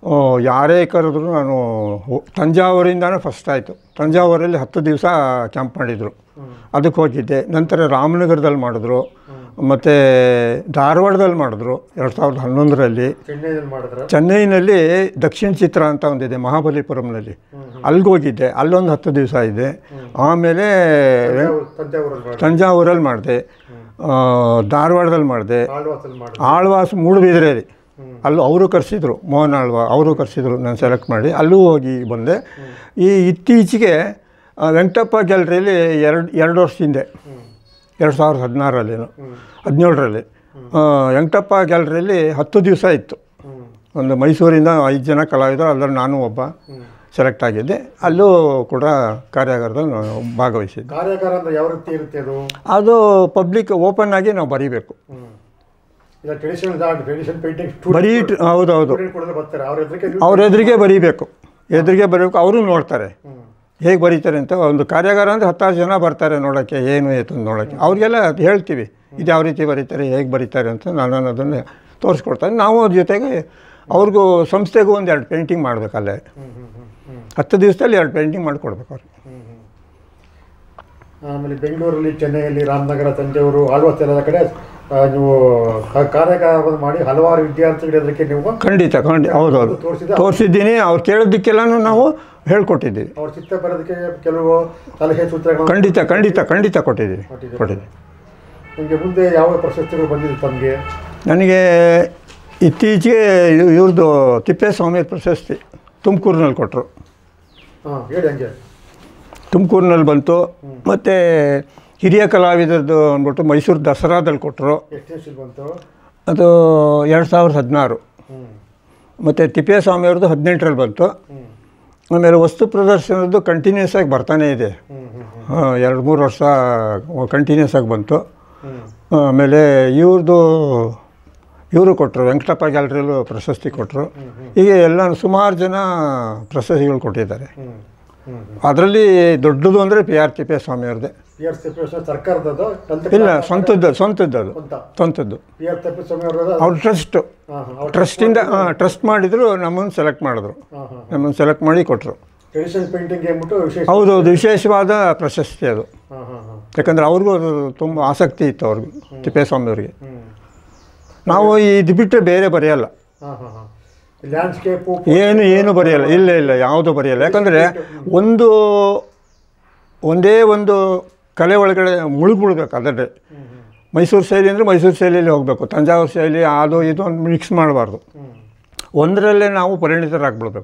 ಆ, ಯಾರೇ ಕರೆದ್ರು ನಾನು ಹೋ- ತಂಜಾವೂರಿಂದನೇ ಫಸ್ಟ್ ಆಯಿತು ತಂಜಾವೂರಲ್ಲಿ ಹತ್ತು ದಿವಸ ಕ್ಯಾಂಪ್ ಮಾಡಿದರು ಅದಕ್ಕೆ ಹೋಗಿದ್ದೆ ನಂತರ ರಾಮನಗರದಲ್ಲಿ ಮಾಡಿದ್ರು ಮತ್ತು ಧಾರವಾಡದಲ್ಲಿ ಮಾಡಿದ್ರು ಎರಡು ಸಾವಿರದ ಹನ್ನೊಂದರಲ್ಲಿ ಚೆನ್ನೈನಲ್ಲಿ ಮಾಡಿದ್ರೆ ಚೆನ್ನೈನಲ್ಲಿ ದಕ್ಷಿಣ ಚಿತ್ರ ಅಂತ ಒಂದಿದೆ ಮಹಾಬಲಿಪುರಂನಲ್ಲಿ ಅಲ್ಲಿಗೆ ಹೋಗಿದ್ದೆ ಅಲ್ಲೊಂದು ಹತ್ತು ದಿವಸ ಇದ್ದೆ ಆಮೇಲೆ ತಂಜಾವೂರಲ್ಲಿ ಮಾಡಿದ್ರೆ ತಂಜಾವೂರಲ್ಲಿ ಮಾಡಿದೆ ಧಾರವಾಡದಲ್ಲಿ ಮಾಡಿದೆ ಆಳ್ವಾಸಲ್ಲಿ ಮಾಡಿದ್ರೆ ಆಳ್ವಾಸ್ ಮೂಡುಬಿದಿರೆಯಲ್ಲಿ ಅಲ್ಲೂ ಅವರು ಕರೆಸಿದ್ರು ಮೋಹನ್ ಆಳ್ವಾ ಅವರು ಕರೆಸಿದ್ರು ನಾನು ಸೆಲೆಕ್ಟ್ ಮಾಡಿ ಅಲ್ಲೂ ಹೋಗಿ ಬಂದೆ ಈ ಇತ್ತೀಚೆಗೆ ಆ, ವೆಂಕಟಪ್ಪ ಗ್ಯಾಲರಿಯಲ್ಲಿ ಎರಡು ಎರಡು ವರ್ಷ ಹಿಂದೆ ಎರಡು ಸಾವಿರದ ಹದಿನಾರಲ್ಲೇನು ಹದಿನೇಳರಲ್ಲಿ ವೆಂಕಟಪ್ಪ ಗ್ಯಾಲರಿಯಲ್ಲಿ ಹತ್ತು ದಿವಸ ಇತ್ತು ಒಂದು ಮೈಸೂರಿಂದ ಐದು ಜನ ಕಲಾವಿದರು ಅದರಲ್ಲಿ ನಾನು ಒಬ್ಬ ಸೆಲೆಕ್ಟ್ ಆಗಿದ್ದೆ ಅಲ್ಲೂ ಕೂಡ ಕಾರ್ಯಾಗಾರದಲ್ಲಿ ನಾನು ಭಾಗವಹಿಸಿದ್ದೆ ಕಾರ್ಯಾಗಾರ ಅಂದ್ರೆ ಯಾವ ರೀತಿ ಇರುತ್ತೆ ಅದು ಅದು ಪಬ್ಲಿಕ್ ಓಪನ್ ಆಗಿ ನಾವು ಬರೀಬೇಕು ಈಗ ಟ್ರೆಡಿಷನಲ್ ಟ್ರೆಡಿಷನ್ ಪೇಂಟಿಂಗ್ ಬರೀ ಟ್- ಹೌದು ಹೌದು ಕೂಡ ಬರ್ತಾರೆ ಅವ್ರ ಎದುರಿಗೆ ಅವ್ರ ಎದುರಿಗೆ ಬರೀಬೇಕು ಎದುರಿಗೆ ಬರೀಬೇಕು ಅವರು ನೋಡ್ತಾರೆ ಹೇಗೆ ಬರೀತಾರೆ ಅಂತ ಒಂದು ಕಾರ್ಯಾಗಾರ ಅಂದರೆ ಹತ್ತಾರು ಜನ ಬರ್ತಾರೆ ನೋಡೋಕ್ಕೆ ಏನು ಏತು ಅಂತ ನೋಡೋಕ್ಕೆ ಅವ್ರಿಗೆಲ್ಲ ಅದ್ ಹೇಳ್ತೀವಿ ಇದು ಯಾವ ರೀತಿ ಬರೀತಾರೆ ಹೇಗೆ ಬರೀತಾರೆ ಅಂತ ನಾನು ಅದನ್ನು ತೋರಿಸ್ಕೊಡ್ತಾರೆ ನಾವು ಅದ್ರ ಜೊತೆಗೆ ಅವ್ರಿಗೂ ಸಂಸ್ಥೆಗೂ ಒಂದು ಎರಡು ಪೇಂಟಿಂಗ್ ಮಾಡಬೇಕಲ್ಲೇ ಹತ್ತು ದಿವಸದಲ್ಲಿ ಎರಡು ಪೇಂಟಿಂಗ್ ಮಾಡಿಕೊಡ್ಬೇಕು ಅವ್ರಿಗೆ ಆಮೇಲೆ ಬೆಂಗಳೂರಲ್ಲಿ ಚೆನ್ನೈಯಲ್ಲಿ ರಾಮನಗರ ತಂಜಾವೂರು ಆಳ್ವಾಸ್ ಎಲ್ಲ ಕಡೆ ಆ, ನೀವು ಕ- ಕಾರ್ಯಾಗಾರವನ್ನು ಮಾಡಿ ಹಲವಾರು ವಿದ್ಯಾರ್ಥಿಗಳು ಅದಕ್ಕೆ ನೀವು ಖಂಡಿತ ಖಂಡಿತ ಹೌದೌದು ತೋರಿಸಿದ ತೋರಿಸಿದ್ದೀನಿ ಅವ್ರು ಕೇಳೋದಕ್ಕೆಲ್ಲನೂ ನಾವು ಹೇಳ್ಕೊಟ್ಟಿದ್ದೀವಿ ಅವ್ರ ಚಿತ್ತ ಬರೋದಕ್ಕೆ ಕೆಲವು ಸಲಹೆ ಸೂತ್ರಗಳು ಖಂಡಿತ ಖಂಡಿತ ಖಂಡಿತ ಕೊಟ್ಟಿದ್ದೀವಿ ಕೊಟ್ಟಿದ್ದೀವಿ ನಿಮಗೆ ಮುಂದೆ ಯಾವ ಪ್ರಶಸ್ತಿಗಳು ಬಂದಿದೆ ತಮಗೆ ನನಗೆ ಇತ್ತೀಚೆಗೆ ಇವ್- ಇವ್ರದ್ದು ತಿಪ್ಪೇಸ್ವಾಮಿ ಪ್ರಶಸ್ತಿ ತುಮಕೂರಿನಲ್ಲಿ ಕೊಟ್ಟರು ಹಾಂ ಹೇಳಿ ಹಂಗೆ ತುಮಕೂರಿನಲ್ಲಿ ಬಂತು ಮತ್ತು ಹಿರಿಯ ಕಲಾವಿದರದ್ದು ಅಂದ್ಬಿಟ್ಟು ಮೈಸೂರು ದಸರಾದಲ್ಲಿ ಕೊಟ್ಟರು ಎಷ್ಟನೇ ಸಿಲ್ ಬಂತು ಅದು ಎರಡು ಸಾವಿರದ ಹದಿನಾರು ಹ್ಞೂ ಮತ್ತು ತಿಪ್ಪೇಸ್ವಾಮಿಯವ್ರದ್ದು ಹದಿನೆಂಟರಲ್ಲಿ ಬಂತು ಆಮೇಲೆ ವಸ್ತು ಪ್ರದರ್ಶನದ್ದು ಕಂಟಿನ್ಯೂಸ್ ಆಗಿ ಬರ್ತಾನೇ ಇದೆ ಹಾಂ ಎರಡು ಮೂರು ವರ್ಷ ಕಂಟಿನ್ಯೂಸ್ ಆಗಿ ಬಂತು ಆಮೇಲೆ ಇವ್ರದ್ದು ಇವರು ಕೊಟ್ಟರು ವೆಂಕಟಪ್ಪ ಗ್ಯಾಲರಿಯಲ್ಲೂ ಪ್ರಶಸ್ತಿ ಕೊಟ್ಟರು ಹೀಗೆ ಎಲ್ಲ ಸುಮಾರು ಜನ ಪ್ರಶಸ್ತಿಗಳು ಕೊಟ್ಟಿದ್ದಾರೆ ಅದರಲ್ಲಿ ದೊಡ್ಡದು ಅಂದರೆ ಪಿ ಆರ್ ತಿಪ್ಪೇಸ್ವಾಮಿಯವ್ರದ್ದೇ ಪಿ ಆರ್ ತಿಪ್ಪೇಸ್ವಾಮಿ ಸರ್ಕಾರದ್ದು ಇಲ್ಲ ಸ್ವಂತದ್ದು ಸ್ವಂತದ್ದು ಅದು ಸ್ವಂತ ಸ್ವಂತದ್ದು ಪಿ ಆರ್ ತಿಪ್ಪೇಸ್ವಾಮಿ ಅವರದ ಅವ್ರ ಟ್ರಸ್ಟು ಹಾಂ ಹಾಂ ಅವ್ರ ಟ್ರಸ್ಟಿಂದ ಟ್ರಸ್ಟ್ ಮಾಡಿದ್ರು ನಮ್ಮನ್ನು ಸೆಲೆಕ್ಟ್ ಮಾಡಿದ್ರು ಹಾಂ ಹಾಂ ನಮ್ಮನ್ನು ಸೆಲೆಕ್ಟ್ ಮಾಡಿ ಕೊಟ್ಟರು ಟ್ರೆಡಿಷನಲ್ ಪೇಂಟಿಂಗ್ ಅಂದ್ಬಿಟ್ಟು ವಿಶೇಷ ಹೌದೌದು ವಿಶೇಷವಾದ ಪ್ರಶಸ್ತಿ ಅದು ಹಾಂ ಹಾಂ ಹಾಂ ಯಾಕಂದರೆ ಅವ್ರಿಗೂ ಅದು ತುಂಬ ಆಸಕ್ತಿ ಇತ್ತು ಅವ್ರಿಗೂ ತಿಪ್ಪೇಸ್ವಾಮಿ ಅವರಿಗೆ ಹ್ಞೂ ನಾವು ಇದು ಬಿಟ್ಟರೆ ಬೇರೆ ಬರೆಯಲ್ಲ ಹಾಂ ಹಾಂ ಹಾಂ ಲ್ಯಾಂಡ್ಸ್ಕೇಪು ಏನು ಏನು ಬರೆಯಲ್ಲ ಇಲ್ಲ ಇಲ್ಲ ಯಾವುದು ಬರೆಯಲ್ಲ ಯಾಕಂದರೆ ಒಂದು ಒಂದೇ ಒಂದು ಕಲೆ ಒಳಗಡೆ ಮುಳುಗ್ಬಿಡ್ಬೇಕು ಅದರಲ್ಲಿ ಮೈಸೂರು ಶೈಲಿ ಅಂದರೆ ಮೈಸೂರು ಶೈಲಿಯಲ್ಲಿ ಹೋಗಬೇಕು ತಂಜಾವೂರು ಶೈಲಿ ಅದು ಇದು ಒಂದು ಮಿಕ್ಸ್ ಮಾಡಬಾರ್ದು ಒಂದರಲ್ಲೇ ನಾವು ಪರಿಣಿತರಾಗ್ಬಿಡ್ಬೇಕು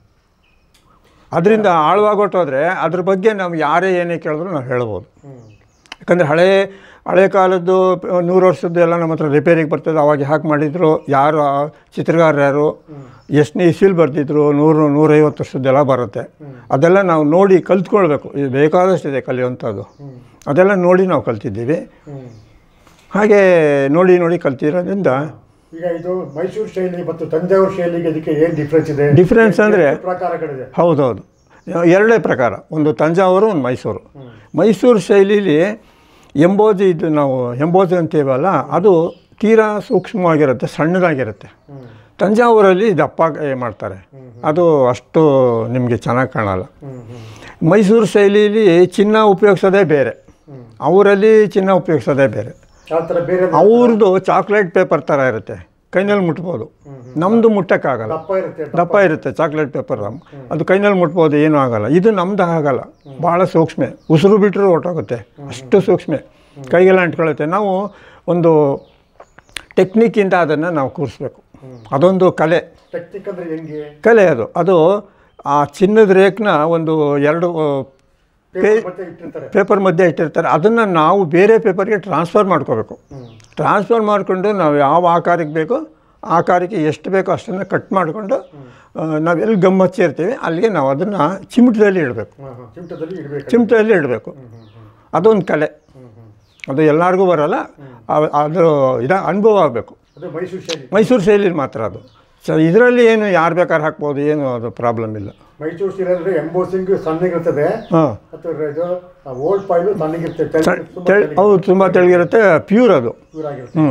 ಅದರಿಂದ ಆಳವಾಗೊಟ್ಟೋದ್ರೆ ಅದ್ರ ಬಗ್ಗೆ ನಾವು ಯಾರೇ ಏನೇ ಕೇಳಿದ್ರು ನಾವು ಹೇಳ್ಬೋದು ಯಾಕಂದರೆ ಹಳೇ ಹಳೆ ಕಾಲದ್ದು ಪ- ನೂರು ವರ್ಷದ್ದು ಎಲ್ಲ ನಮ್ಮ ಹತ್ರ ರಿಪೇರಿಗೆ ಬರ್ತದೆ ಅವಾಗ ಹಾಕಿ ಮಾಡಿದ್ರು ಯಾರು ಆ ಚಿತ್ರಗಾರರು ಯಾರು ಎಷ್ಟನೇ ಇಸಿಲ್ ಬರ್ತಿದ್ರು ನೂರು ನೂರೈವತ್ತು ವರ್ಷದ್ದೆಲ್ಲ ಬರುತ್ತೆ ಅದೆಲ್ಲ ನಾವು ನೋಡಿ ಕಲ್ತ್ಕೊಳ್ಬೇಕು ಇದು ಬೇಕಾದಷ್ಟಿದೆ ಕಲಿಯುವಂಥದ್ದು ಅದೆಲ್ಲ ನೋಡಿ ನಾವು ಕಲ್ತಿದ್ದೀವಿ ಹಾಗೆ ನೋಡಿ ನೋಡಿ ಕಲ್ತಿರೋದ್ರಿಂದ ಈಗ ಇದು ಮೈಸೂರು ಶೈಲಿ ಮತ್ತು ತಂಜಾವೂರು ಶೈಲಿಗೆ ಇದಕ್ಕೆ ಏನು ಡಿಫ್ರೆನ್ಸ್ ಇದೆ Difference ಅಂದ್ರೆ- ಎಷ್ಟು ಪ್ರಕಾರಗಳಿದೆ ಹೌದೌದು ಎರಡೇ ಪ್ರಕಾರ ಒಂದು ತಂಜಾವೂರು ಒಂದು ಮೈಸೂರು ಮೈಸೂರು ಶೈಲಿಲಿ ಎಂಬೋಜಿ ಇದು ನಾವು ಎಂಬೋಜಿ ಅಂತೀವಲ್ಲ ಅದು ತೀರಾ ಸೂಕ್ಷ್ಮವಾಗಿರುತ್ತೆ ಸಣ್ಣದಾಗಿರುತ್ತೆ ತಂಜಾವೂರಲ್ಲಿ ದಪ್ಪ ಮಾಡ್ತಾರೆ ಅದು ಅಷ್ಟು ನಿಮಗೆ ಚೆನ್ನಾಗಿ ಕಾಣಲ್ಲ ಮೈಸೂರು ಶೈಲಿಲಿ ಚಿನ್ನ ಉಪಯೋಗಿಸೋದೇ ಬೇರೆ ಅವರಲ್ಲಿ ಚಿನ್ನ ಉಪಯೋಗಿಸೋದೇ ಬೇರೆ ಯಾವ ಥರ ಬೇರೆ ಅವ್ರದ್ದು ಚಾಕ್ಲೇಟ್ ಪೇಪರ್ ಥರ ಇರುತ್ತೆ ಕೈನಲ್ಲಿ ಮುಟ್ಬೋದು ನಮ್ಮದು ಮುಟ್ಟಕ್ಕಾಗಲ್ಲ ದಪ್ಪ ಇರುತ್ತೆ ದಪ್ಪ ಇರುತ್ತೆ ಚಾಕ್ಲೇಟ್ ಪೇಪರ್ ಅದು ಕೈನಲ್ಲಿ ಮುಟ್ಬೋದು ಏನೂ ಆಗಲ್ಲ ಇದು ನಮ್ದು ಆಗಲ್ಲ ಭಾಳ ಸೂಕ್ಷ್ಮ ಉಸಿರು ಬಿಟ್ಟರು ಹೊರ್ಟೋಗುತ್ತೆ ಅಷ್ಟು ಸೂಕ್ಷ್ಮ ಕೈಗೆಲ್ಲ ಅಂಟ್ಕೊಳ್ಳುತ್ತೆ ನಾವು ಒಂದು ಟೆಕ್ನಿಕ್ಕಿಂದ ಅದನ್ನು ನಾವು ಕೂರಿಸ್ಬೇಕು ಅದೊಂದು ಕಲೆ ಟೆಕ್ನಿಕ್ ಅಂದ್ರೆ ಹೆಂಗೆ ಕಲೆ ಅದು ಅದು ಆ ಚಿನ್ನದ ರೇಕ್ನ ಒಂದು ಎರಡು ಪೇ Paper ಮತ್ತೆ ಇಟ್ಟಿರ್ತಾರೆ ಪೇಪರ್ ಮಧ್ಯೆ ಇಟ್ಟಿರ್ತಾರೆ ಅದನ್ನು ನಾವು ಬೇರೆ ಪೇಪರ್ಗೆ ಟ್ರಾನ್ಸ್ಫರ್ ಮಾಡ್ಕೋಬೇಕು ಟ್ರಾನ್ಸ್ಫರ್ ಮಾಡಿಕೊಂಡು ನಾವು ಯಾವ ಆಕಾರಕ್ಕೆ ಬೇಕೋ ಆ ಆಕಾರಕ್ಕೆ ಎಷ್ಟು ಬೇಕೋ ಅಷ್ಟನ್ನು ಕಟ್ ಮಾಡಿಕೊಂಡು ನಾವು ಎಲ್ಲಿ ಗಮ್ ಹಚ್ಚಿರ್ತೀವಿ ಅಲ್ಲಿಗೆ ನಾವು ಅದನ್ನು ಚಿಮಟದಲ್ಲಿ ಇಡಬೇಕು ಹಾಂ ಹಾಂ ಚಿಮಟದಲ್ಲಿ ಇಡಬೇಕು ಚಿಮಟದಲ್ಲಿ ಇಡಬೇಕು ಅದೊಂದು ಕಲೆ ಅದು ಎಲ್ಲರಿಗೂ ಬರೋಲ್ಲ ಆ- ಅದ್ರ ಇದ ಅನುಭವ ಆಗಬೇಕು ಅದು ಮೈಸೂರು ಶೈಲಿ ಮೈಸೂರು ಶೈಲಿಲಿ ಮಾತ್ರ ಅದು ಸೊ ಇದರಲ್ಲಿ ಏನು ಯಾರು ಬೇಕಾದ್ರೆ ಹಾಕ್ಬೋದು ಏನು ಅದು ಪ್ರಾಬ್ಲಮ್ ಇಲ್ಲ ಮೈಸೂರು ಶೈಲಿ ಅಂದ್ರೆ ಎಂಬೋಸಿಂಗ್ ಸಣ್ಣಗಿರ್ತದೆ ಹಾಂ ಮತ್ತು ಇದು ಓಲ್ಡ್ ಪಾಯ್ಲು ಸಣ್ಣಗಿರ್ತದೆ ತೆಳ್ ಹೌದು ತುಂಬ ತೆಳಗಿರುತ್ತೆ ಪ್ಯೂರ್ ಅದು ಪ್ಯೂರ್ ಆಗಿರುತ್ತೆ ಹ್ಞೂ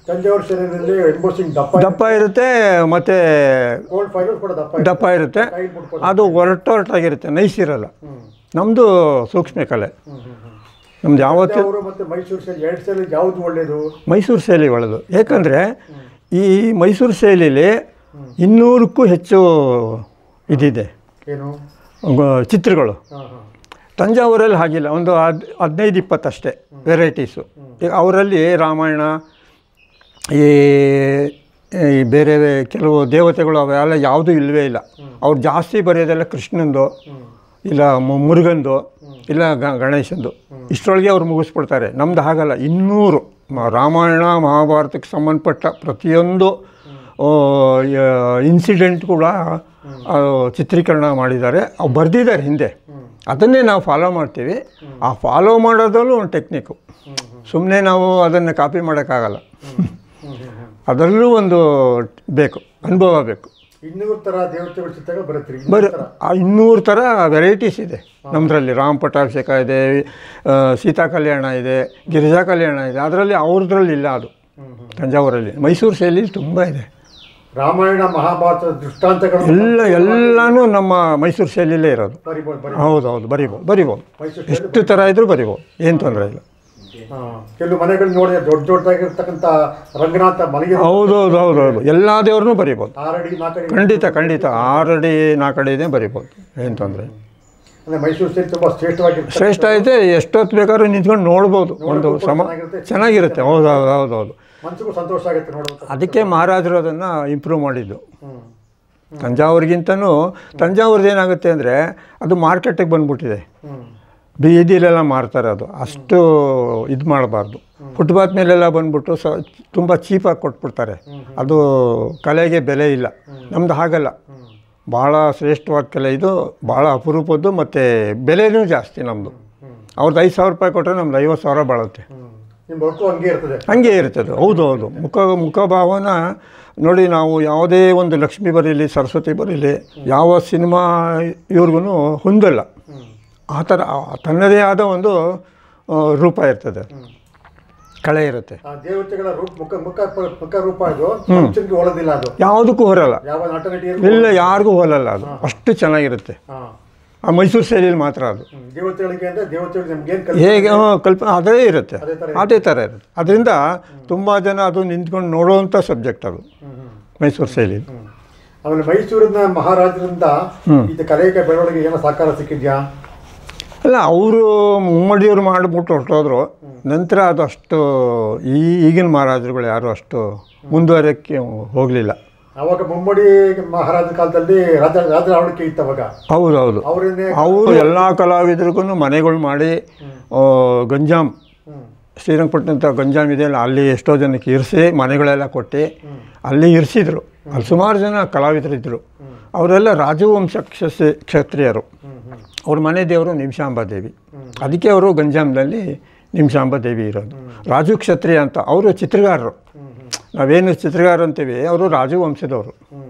ತಂಜಾವೂರು ಶರೀರದಲ್ಲಿ ಎಂಬೋಸಿಂಗ್ ದಪ್ಪ ದಪ್ಪ ಇರುತ್ತೆ ಮತ್ತು ಗೋಲ್ಡ್ ಫೈಬರ್ ಕೂಡ ದಪ್ಪ ಇರುತ್ತೆ. ದಪ್ಪ ಇರುತ್ತೆ ಕೈಲಿ ಮುಟ್ಬೋದು. ಅದು ಒರಟೊರಟಾಗಿರುತ್ತೆ ನೈಸ್ ಇರಲ್ಲ ನಮ್ಮದು ಸೂಕ್ಷ್ಮ ಕಲೆ ನಮ್ದು ಯಾವತ್ತೂ ತಂಜಾವೂರು ಮತ್ತು ಮೈಸೂರು ಶೈಲಿ ಎರಡು ಶೈಲಿ ಯಾವುದು ಒಳ್ಳೆಯದು ಮೈಸೂರು ಶೈಲಿ ಒಳ್ಳೆಯದು ಏಕೆಂದರೆ ಈ ಮೈಸೂರು ಶೈಲಿಲಿ ಇನ್ನೂರಕ್ಕೂ ಹೆಚ್ಚು ಇದಿದೆ ಏನು ಗ- ಚಿತ್ರಗಳು ಹಾಂ ಹಾಂ ತಂಜಾವೂರಲ್ಲಿ ಹಾಗಿಲ್ಲ ಒಂದು ಹದ್ ಹದಿನೈದು ಇಪ್ಪತ್ತಷ್ಟೇ ವೆರೈಟೀಸು ಈಗ ಅವರಲ್ಲಿ ರಾಮಾಯಣ ಈ ಈ ಬೇರೆ ಕೆಲವು ದೇವತೆಗಳು ಅವೆಲ್ಲ ಯಾವುದೂ ಇಲ್ಲವೇ ಇಲ್ಲ ಅವ್ರು ಜಾಸ್ತಿ ಬರೆಯೋದೆಲ್ಲ ಕೃಷ್ಣಂದು ಇಲ್ಲ ಮು- ಮುರುಗಂದು ಇಲ್ಲ ಗ- ಗಣೇಶಂದು ಇಷ್ಟರೊಳಗೆ ಅವ್ರು ಮುಗಿಸ್ಬಿಡ್ತಾರೆ ನಮ್ದು ಹಾಗಲ್ಲ ಇನ್ನೂರು ಮ- ರಾಮಾಯಣ ಮಹಾಭಾರತಕ್ಕೆ ಸಂಬಂಧಪಟ್ಟ ಪ್ರತಿಯೊಂದು ಇನ್ಸಿಡೆಂಟ್ ಕೂಡ ಆ, ಚಿತ್ರೀಕರಣ ಮಾಡಿದ್ದಾರೆ ಅವು ಬರೆದಿದ್ದಾರೆ ಹಿಂದೆ ಅದನ್ನೇ ನಾವು ಫಾಲೋ ಮಾಡ್ತೀವಿ ಆ ಫಾಲೋ ಮಾಡೋದಲ್ಲೂ ಒಂದು ಟೆಕ್ನಿಕ್ಕು ಸುಮ್ಮನೆ ನಾವು ಅದನ್ನು ಕಾಪಿ ಮಾಡೋಕ್ಕಾಗಲ್ಲ ಅದರಲ್ಲೂ ಒಂದು ಬೇಕು ಅನುಭವ ಬೇಕು ಇನ್ನೂರು ಥರ ದೇವತೆಗಳ ಚಿತ್ರಗಳು ಬರುತ್ತೆ ಬರೀ ಆ ಇನ್ನೂರು ಥರ ವೆರೈಟೀಸ್ ಇದೆ ನಮ್ಮದ್ರಲ್ಲಿ ರಾಮ್ ಪಟ್ಟಾಭಿಷೇಕ ಇದೆ ಆ, ಸೀತಾ ಕಲ್ಯಾಣ ಇದೆ ಗಿರಿಜಾ ಕಲ್ಯಾಣ ಇದೆ ಅದರಲ್ಲಿ ಅವ್ರದ್ರಲ್ಲಿ ಇಲ್ಲ ಅದು ತಂಜಾವೂರಲ್ಲಿ ಮೈಸೂರು ಶೈಲಿ ತುಂಬ ಇದೆ ರಾಮಾಯಣ ಮಹಾಭಾರತದ ದೃಷ್ಟಾಂತಗಳು ಎಲ್ಲ ಎಲ್ಲನೂ ನಮ್ಮ ಮೈಸೂರು ಶೈಲಿಲೇ ಇರೋದು ಬರಿಬೋದು ಬರಿ ಹೌದು ಹೌದು ಬರಿಬೋದು ಬರಿಬೋದು ಮೈಸೂರು ಎಷ್ಟು ಥರ ಇದ್ರೂ ಬರಿಬೋದು ಏನು ತೊಂದರೆ ಇಲ್ಲ ಹಾಂ ಕೆಲವು ಮನೆಗಳು ನೋಡಿದ್ರೆ ದೊಡ್ಡ ದೊಡ್ಡದಾಗಿರ್ತಕ್ಕಂಥ ರಂಗನಾಥ ಮಲಗಿ ಹೌದು ಹೌದು ಹೌದು ಹೌದು ಎಲ್ಲ ದೇವ್ರನ್ನೂ ಬರಿಬೋದು ಆರಡಿ ನಾಲ್ಕಡಿ ಖಂಡಿತ ಖಂಡಿತ ಆರಡಿ ನಾಲ್ಕಡಿನೇ ಬರಿಬೋದು ಏನು ತೊಂದರೆ ಅಂದರೆ ಮೈಸೂರು ಶೈಲಿ ತುಂಬ ಶ್ರೇಷ್ಠವಾಗಿರ್ತದೆ ಶ್ರೇಷ್ಠ ಐತೆ ಎಷ್ಟೊತ್ತು ಬೇಕಾದ್ರೂ ನಿಂತ್ಕೊಂಡು ನೋಡ್ಬೋದು ಒಂದು ಸಮ ಚೆನ್ನಾಗಿರುತ್ತೆ ಹೌದು ಹೌದು ಹೌದು ಹೌದು ಮನಸ್ಸಿಗೂ ಸಂತೋಷ ಆಗುತ್ತೆ ನೋಡೋದು ಅದಕ್ಕೆ ಮಹಾರಾಜರು ಅದನ್ನು ಇಂಪ್ರೂವ್ ಮಾಡಿದ್ದು ತಂಜಾವೂರಿಗಿಂತನೂ ತಂಜಾವೂರ್ದು ಏನಾಗುತ್ತೆ ಅಂದರೆ ಅದು ಮಾರ್ಕೆಟಿಗೆ ಬಂದ್ಬಿಟ್ಟಿದೆ ಬೀದಿಲೆಲ್ಲ ಮಾರ್ತಾರೆ ಅದು ಅಷ್ಟು ಇದು ಮಾಡಬಾರ್ದು ಫುಟ್ಪಾತ್ ಮೇಲೆಲ್ಲ ಬಂದ್ಬಿಟ್ಟು ಸ ತುಂಬ ಚೀಪಾಗಿ ಕೊಟ್ಬಿಡ್ತಾರೆ ಅದು ಕಲೆಗೆ ಬೆಲೆ ಇಲ್ಲ ನಮ್ದು ಹಾಗಲ್ಲ ಭಾಳ ಶ್ರೇಷ್ಠವಾದ ಕಲೆ ಇದು ಭಾಳ ಅಪರೂಪದ್ದು ಮತ್ತು ಬೆಲೆನೂ ಜಾಸ್ತಿ ನಮ್ಮದು ಅವ್ರದ್ದು ಐದು ಸಾವಿರ ರೂಪಾಯಿ ಕೊಟ್ಟರೆ ನಮ್ದು ಐವತ್ತು ಸಾವಿರ ಬಾಳುತ್ತೆ ನಿಮ್ಮ ವರ್ಕು ಹಂಗೆ ಇರ್ತದೆ ಹಂಗೆ ಇರ್ತದೆ ಹೌದು ಹೌದು ಮುಖ ಮುಖಭಾವನ ನೋಡಿ ನಾವು ಯಾವುದೇ ಒಂದು ಲಕ್ಷ್ಮಿ ಬರೀಲಿ ಸರಸ್ವತಿ ಬರೀಲಿ ಯಾವ ಸಿನಿಮಾ ಇವ್ರಿಗೂ ಹೊಂದಲ್ಲ ಆ ಥರ ಆ- ತನ್ನದೇ ಆದ ಒಂದು ಆ, ರೂಪ ಇರ್ತದೆ ಕಳೆ ಇರುತ್ತೆ ಆ ದೇವತೆಗಳ ರೂಪ ಮುಖ ಮುಖ ಮುಖ ರೂಪ ಇದು ಮನುಷ್ಯನಿಗೆ ಹೋಲೋದಿಲ್ಲ ಅದು ಯಾವುದಕ್ಕೂ ಹೊರಲ್ಲ ಯಾವ ನಟ ನಟಿಯರು ಇಲ್ಲ ಯಾರಿಗೂ ಹೋಲಲ್ಲ ಅದು ಅಷ್ಟು ಚೆನ್ನಾಗಿರುತ್ತೆ ಹಾಂ ಆ ಮೈಸೂರು ಶೈಲಿಯಲ್ಲಿ ಮಾತ್ರ ಅದು ದೇವತೆಗಳಿಗೆ ಅಂದರೆ ದೇವತೆಗಳು ನಮ್ಗೇನು ಹೇಗೆ ಹ್ಮ್, ಕಲ್ಪನೆ ಅದೇ ಇರುತ್ತೆ ಅದೇ ಥರ ಅದೇ ಥರ ಇರುತ್ತೆ ಅದರಿಂದ ತುಂಬ ಜನ ಅದು ನಿಂತ್ಕೊಂಡು ನೋಡುವಂಥ ಸಬ್ಜೆಕ್ಟ್ ಅದು ಮೈಸೂರು ಶೈಲಿ ಆಮೇಲೆ ಮೈಸೂರಿನ ಮಹಾರಾಜರಿಂದ ಇದು ಕಲೆಗೆ ಬೆಳವಣಿಗೆ ಏನೋ ಸಹಕಾರ ಸಿಕ್ಕಿದ್ಯಾ ಅಲ್ಲ ಅವರು ಮುಮ್ಮಡಿಯವರು ಮಾಡಿಬಿಟ್ಟು ಹೊರಟೋದ್ರು ನಂತರ ಅದು ಅಷ್ಟು ಈ ಈಗಿನ ಮಹಾರಾಜರುಗಳು ಯಾರು ಅಷ್ಟು ಮುಂದುವರೆಯೋಕ್ಕೆ ಹೋಗಲಿಲ್ಲ ಅವಾಗ ಮುಮ್ಮಡಿ ಮಹಾರಾಜ ಕಾಲದಲ್ಲಿ ರಾಜ ರಾಜರ ಆಳ್ವಿಕೆ ಇತ್ತು ಅವಾಗ ಹೌದು ಹೌದು ಅವರೇನೆ ಅವರು ಎಲ್ಲ ಕಲಾವಿದರಿಗೂ ಮನೆಗಳು ಮಾಡಿ ಆ, ಗಂಜಾಮ್ ಶ್ರೀರಂಗಪಟ್ಟಣದ ಗಂಜಾಮ್ ಇದೆಯಲ್ಲ ಅಲ್ಲಿ ಎಷ್ಟೋ ಜನಕ್ಕೆ ಇರಿಸಿ ಮನೆಗಳೆಲ್ಲ ಕೊಟ್ಟು ಅಲ್ಲಿ ಇರಿಸಿದ್ರು ಅಲ್ಲಿ ಸುಮಾರು ಜನ ಕಲಾವಿದರಿದ್ದರು ಅವರೆಲ್ಲ ರಾಜವಂಶ ಕ್ಷಸ ಕ್ಷತ್ರಿಯರು ಅವ್ರ ಮನೆ ದೇವರು ನಿಮಿಷಾಂಬ ದೇವಿ ಅದಕ್ಕೆ ಅವರು ಗಂಜಾಮ್ನಲ್ಲಿ ನಿಮಿಷಾಂಬ ದೇವಿ ಇರೋದು ರಾಜು ಕ್ಷತ್ರಿಯ ಅಂತ ಅವರು ಚಿತ್ರಗಾರರು ನಾವೇನು ಚಿತ್ರಗಾರ ಅಂತೀವಿ ಅವರು ರಾಜು ವಂಶದವರು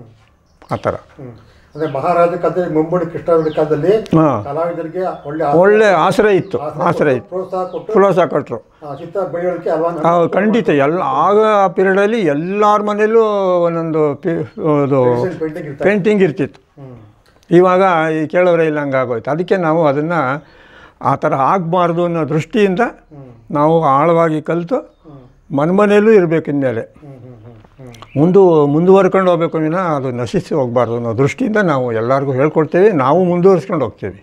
ಆ ಥರ ಅಂದ್ರೆ ಮಹಾರಾಜ ಕಾಲದಲ್ಲಿ ಮುಮ್ಮಡಿ ಕೃಷ್ಣರಾಜ ಕಾಲದಲ್ಲಿ ಹಾಂ ಕಲಾವಿದರಿಗೆ ಒಳ್ಳೆ ಒಳ್ಳೆ ಆಶ್ರಯ ಇತ್ತು ಆಶ್ರಯ ಇತ್ತು ಪ್ರೋತ್ಸಾಹ ಕೊಟ್ಟು ಪ್ರೋತ್ಸಾಹ ಕೊಟ್ಟರು ಆ, ಚಿತ್ರ ಬೆಳೆಯೋದಕ್ಕೆ ಹಲವಾರು ಆ, ಖಂಡಿತ ಎಲ್ಲ ಆಗ ಆ ಪೀರಿಯಡಲ್ಲಿ ಎಲ್ಲರ ಮನೇಲೂ ಒಂದೊಂದು ಪಿ ಅದು ಪೇಂಟಿಂಗ್ ಇರ್ತಾರೆ ಪೇಂಟಿಂಗ್ ಇರ್ತಿತ್ತು ಇವಾಗ ಈ ಕೇಳೋರೇ ಇಲ್ಲ ಹಂಗಾಗೋಯ್ತು ಅದಕ್ಕೆ ನಾವು ಅದನ್ನು ಆ ಥರ ಆಗಬಾರ್ದು ಅನ್ನೋ ದೃಷ್ಟಿಯಿಂದ ನಾವು ಆಳವಾಗಿ ಕಲಿತು ಮನೆಮನೆಯಲ್ಲೂ ಇರಬೇಕು ಇನ್ಮೇಲೆ ಮುಂದು ಮುಂದುವರ್ಕೊಂಡು ಹೋಗ್ಬೇಕು ವಿನ ಅದು ನಶಿಸಿ ಹೋಗಬಾರ್ದು ಅನ್ನೋ ದೃಷ್ಟಿಯಿಂದ ನಾವು ಎಲ್ಲರಿಗೂ ಹೇಳ್ಕೊಡ್ತೇವೆ ನಾವು ಮುಂದುವರಿಸ್ಕೊಂಡು ಹೋಗ್ತೀವಿ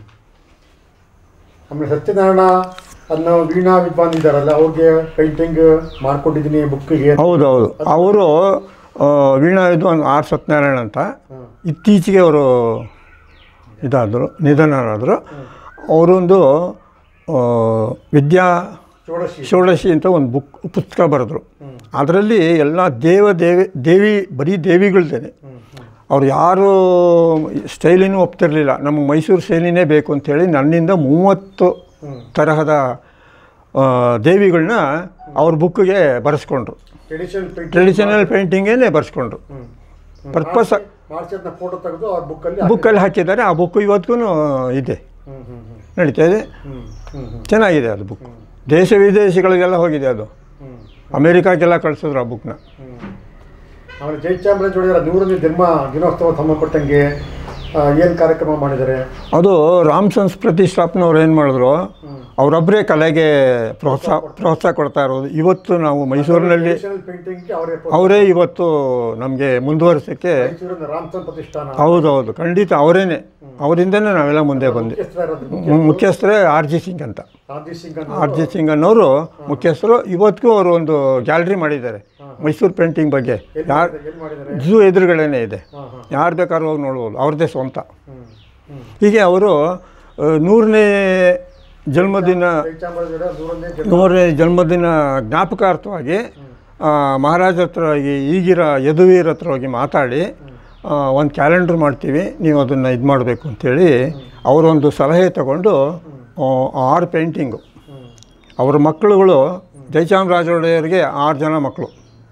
ಆಮೇಲೆ ಸತ್ಯನಾರಾಯಣ ಅನ್ನೋ ವೀಣಾ ವಿದ್ವಾನ್ ಇದ್ದಾರಲ್ಲ ಅವ್ರಿಗೆ ಪೇಂಟಿಂಗ್ ಮಾಡ್ಕೊಟ್ಟಿದ್ದೀನಿ ಬುಕ್ಕಿಗೆ ಹೌದು ಹೌದು ಅವರು ವೀಣಾ ವಿದ್ವಾನ್ ಆರ್ ಸತ್ಯನಾರಾಯಣ ಅಂತ ಇತ್ತೀಚೆಗೆ ಅವರು ಇದಾದರು ನಿಧನರಾದರು ಅವರೊಂದು ಆ, ವಿದ್ಯಾ ಷೋಡಶಿ ಷೋಡಶಿ ಅಂತ ಒಂದು ಬುಕ್ ಪುಸ್ತಕ ಬರೆದ್ರು ಅದರಲ್ಲಿ ಎಲ್ಲ ದೇವ ದೇವಿ ದೇವಿ ಬರೀ ದೇವಿಗಳ್ದೇನೆ ಅವ್ರು ಯಾರು ಸ್ಟೈಲಿನೂ ಒಪ್ತಿರಲಿಲ್ಲ ನಮಗೆ ಮೈಸೂರು ಶೈಲಿನೇ ಬೇಕು ಅಂತೇಳಿ ನನ್ನಿಂದ ಮೂವತ್ತು ತರಹದ ಆ, ದೇವಿಗಳನ್ನ ಅವ್ರ ಬುಕ್ಕಿಗೆ ಬರೆಸ್ಕೊಂಡ್ರು ಟ್ರೆಡಿಷನಲ್ ಪೇಂಟಿಂಗ್ ಟ್ರೆಡಿಷನಲ್ ಪೇಂಟಿಂಗೇನೆ ಬರ್ಸ್ಕೊಂಡ್ರು ಪರ್ಪಸ್ ಮಾಡಿಸಿ ಅದನ್ನ ಫೋಟೋ ತೆಗೆದು ಅವ್ರ ಬುಕ್ಕಲ್ಲಿ ಬುಕ್ಕಲ್ಲಿ ಹಾಕಿದ್ದಾರೆ ಆ ಬುಕ್ ಇವತ್ತಿಗೂ ಇದೆ ನಡೀತಾ ಇದೆ ಚೆನ್ನಾಗಿದೆ ಅದು ಬುಕ್ ದೇಶ ವಿದೇಶಗಳಿಗೆಲ್ಲ ಹೋಗಿದೆ ಅದು ಅಮೇರಿಕಾಗೆಲ್ಲ ಕಳಿಸಿದ್ರು ಆ ಬುಕ್ನ ಆಮೇಲೆ ಜಯಚಾಮರಾಜ ನೂರನೇ ಜನ್ಮ ದಿನೋತ್ಸವ ಸಂಬಂಧಪಟ್ಟಂಗೆ ಏನು ಕಾರ್ಯಕ್ರಮ ಮಾಡಿದ್ದಾರೆ ಅದು ರಾಮ್ ಸನ್ಸ್ ಪ್ರತಿಷ್ಠಾಪನವ್ರು ಏನು ಮಾಡಿದ್ರು ಅವರೊಬ್ಬರೇ ಕಲೆಗೆ ಪ್ರೋತ್ಸಾಹ ಪ್ರೋತ್ಸಾಹ ಕೊಡ್ತಾ ಇರೋದು ಇವತ್ತು ನಾವು ಮೈಸೂರಿನಲ್ಲಿ ಪೇಂಟಿಂಗ್ ಅವರೇ ಅವರೇ ಇವತ್ತು ನಮಗೆ ಮುಂದುವರಿಸೋಕ್ಕೆ ಮೈಸೂರಿನ ರಾಮಚಂದ್ರ ಪ್ರತಿಷ್ಠಾನ ಹೌದೌದು ಖಂಡಿತ ಅವರೇನೆ ಅವರಿಂದನೇ ನಾವೆಲ್ಲ ಮುಂದೆ ಬಂದ್ವಿ ಮುಖ್ಯಸ್ಥರ ಇರೋದು ಮು- ಮುಖ್ಯಸ್ಥರೇ ಆರ್ ಜಿ ಸಿಂಗ್ ಅಂತ ರಾಜೀವ್ ಸಿಂಗ್ ಆರ್ ಜಿ ಸಿಂಗ್ ಅನ್ನೋರು ಮುಖ್ಯಸ್ಥರು ಇವತ್ತಿಗೂ ಅವರು ಒಂದು ಗ್ಯಾಲರಿ ಮಾಡಿದ್ದಾರೆ ಮೈಸೂರು ಪೇಂಟಿಂಗ್ ಬಗ್ಗೆ ಯಾರು ಏನು ಮಾಡಿದ್ದಾರೆ ಝೂ ಎದುರುಗಡೆನೇ ಇದೆ ಯಾರು ಬೇಕಾದ್ರೂ ಹೋಗಿ ನೋಡ್ಬೋದು ಅವ್ರದ್ದೇ ಸ್ವಂತ ಹೀಗೆ ಅವರು ಆ, ನೂರನೇ ಜನ್ಮದಿನ ಜಯಚಾಮರಾಜ ನೂರನೇ ಜನ್ಮ ನೂರನೇ ಜನ್ಮದಿನ ಜ್ಞಾಪಕಾರ್ಥವಾಗಿ ಆ, ಮಹಾರಾಜ ಹತ್ರ ಹೋಗಿ ಈಗಿರ ಯದುವೀರ ಹತ್ರ ಹೋಗಿ ಮಾತಾಡಿ ಒಂದು ಕ್ಯಾಲೆಂಡರ್ ಮಾಡ್ತೀವಿ ನೀವು ಅದನ್ನು ಇದು ಮಾಡಬೇಕು ಅಂತೇಳಿ ಅವರೊಂದು ಸಲಹೆ ತಗೊಂಡು ಆ, ಆರು ಪೇಂಟಿಂಗು ಅವರ ಮಕ್ಕಳುಗಳು ಜಯಚಾಮರಾಜ ಒಡೆಯರಿಗೆ ಆರು ಜನ ಮಕ್ಕಳು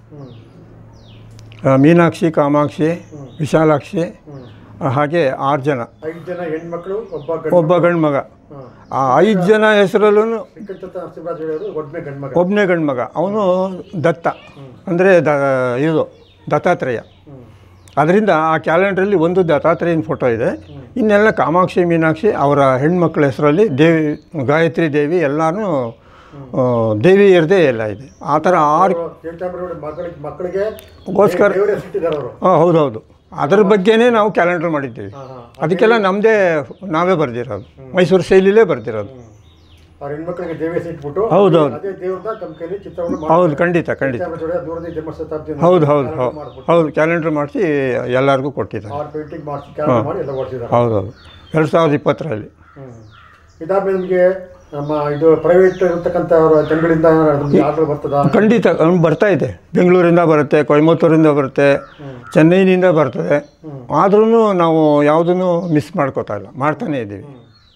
ಆ, ಮೀನಾಕ್ಷಿ ಕಾಮಾಕ್ಷಿ ವಿಶಾಲಾಕ್ಷಿ ಆ, ಹಾಗೆ ಆರು ಜನ ಐದು ಜನ ಹೆಣ್ಮಕ್ಳು ಒಬ್ಬ ಗಂಡು ಒಬ್ಬ ಗಂಡು ಮಗ ಆ ಐದು ಜನ ಹೆಸರಲ್ಲೂ ವೆಂಕಟದತ್ತ ನರಸಿಂಹರಾಜ ಅವರು ಒಬ್ಬನೇ ಗಂಡು ಮಗ ಒಬ್ಬನೇ ಗಂಡು ಮಗ ಅವನು ದತ್ತ ಅಂದರೆ ದ ಇದು ದತ್ತಾತ್ರೇಯ ಅದರಿಂದ ಆ ಕ್ಯಾಲೆಂಡ್ರಲ್ಲಿ ಒಂದು ದತ್ತಾತ್ರೇಯನ ಫೋಟೋ ಇದೆ ಇನ್ನೆಲ್ಲ ಕಾಮಾಕ್ಷಿ ಮೀನಾಕ್ಷಿ ಅವರ ಹೆಣ್ಮಕ್ಳ ಹೆಸರಲ್ಲಿ ದೇವಿ ಗಾಯತ್ರಿ ದೇವಿ ಎಲ್ಲನೂ ಆ, ದೇವಿಯರದೇ ಎಲ್ಲ ಇದೆ ಆ ಥರ ಆರು ಜಯಚಾಮರಾಜ ಮಗಳಿಗೆ ಮಕ್ಕಳಿಗೆ ಗೋಸ್ಕರ ದೇವರೇ ಸಿಟ್ಟಿದ್ದಾರೆ ಅವರು ಹಾಂ ಹೌದೌದು ಅದ್ರ ಬಗ್ಗೆನೇ ನಾವು ಕ್ಯಾಲೆಂಡರ್ ಮಾಡಿದ್ದೀವಿ ಅದಕ್ಕೆಲ್ಲ ನಮ್ಮದೇ ನಾವೇ ಬರೆದಿರೋದು ಮೈಸೂರು ಶೈಲಿಲೇ ಬರೆದಿರೋದು ಅವ್ರ ಹೆಣ್ಮಕ್ಳಿಗೆ ದೇವೇ ಸಿಟ್ಬಿಟ್ಟು ಹೌದೌದು. ಅದೇ ದೇವ್ರನ್ನ ತಮ್ಮ ಕೈಲಿ ಚಿತ್ರವನ್ನು ಹೌದು ಖಂಡಿತ ಖಂಡಿತ ಜಯಚಾಮರಾಜ ನೂರನೇ ಜನ್ಮ ಶತಾಬ್ದಿ ಹೌದು ಹೌದು ಹೌದು ಹೌದು ಕ್ಯಾಲೆಂಡರ್ ಮಾಡಿಸಿ ಎಲ್ಲರಿಗೂ ಕೊಟ್ಟಿದ್ದಾರೆ ಆರು ಪೇಂಟಿಂಗ್ ಮಾಡಿಸಿ ಕ್ಯಾನ್ಸಲ್ ಮಾಡಿ ಎಲ್ಲ ಓಡಿಸಿದ್ದಾರೆ ಹೌದೌದು ಎರಡು ಸಾವಿರದ ಇಪ್ಪತ್ತರಲ್ಲಿ ಇದಾದ್ಮೇಲೆ ನಿಮಗೆ ನಮ್ಮ ಇದು ಪ್ರೈವೇಟ್ ಇರತಕ್ಕಂಥ ಅವರ ತಂಗಳಿಂದ ನಮ್ಗೆ ಆರ್ಡರ್ ಬರ್ತದ ಖಂಡಿತ ಅವ್ನು ಬರ್ತಾ ಇದೆ ಬೆಂಗಳೂರಿಂದ ಬರುತ್ತೆ ಕೊಯಮತ್ತೂರಿಂದ ಬರುತ್ತೆ ಚೆನ್ನೈನಿಂದ ಬರ್ತದೆ ಆದ್ರೂ ನಾವು ಯಾವುದನ್ನು ಮಿಸ್ ಮಾಡ್ಕೋತಾ ಇಲ್ಲ ಮಾಡ್ತಾನೇ ಇದ್ದೀವಿ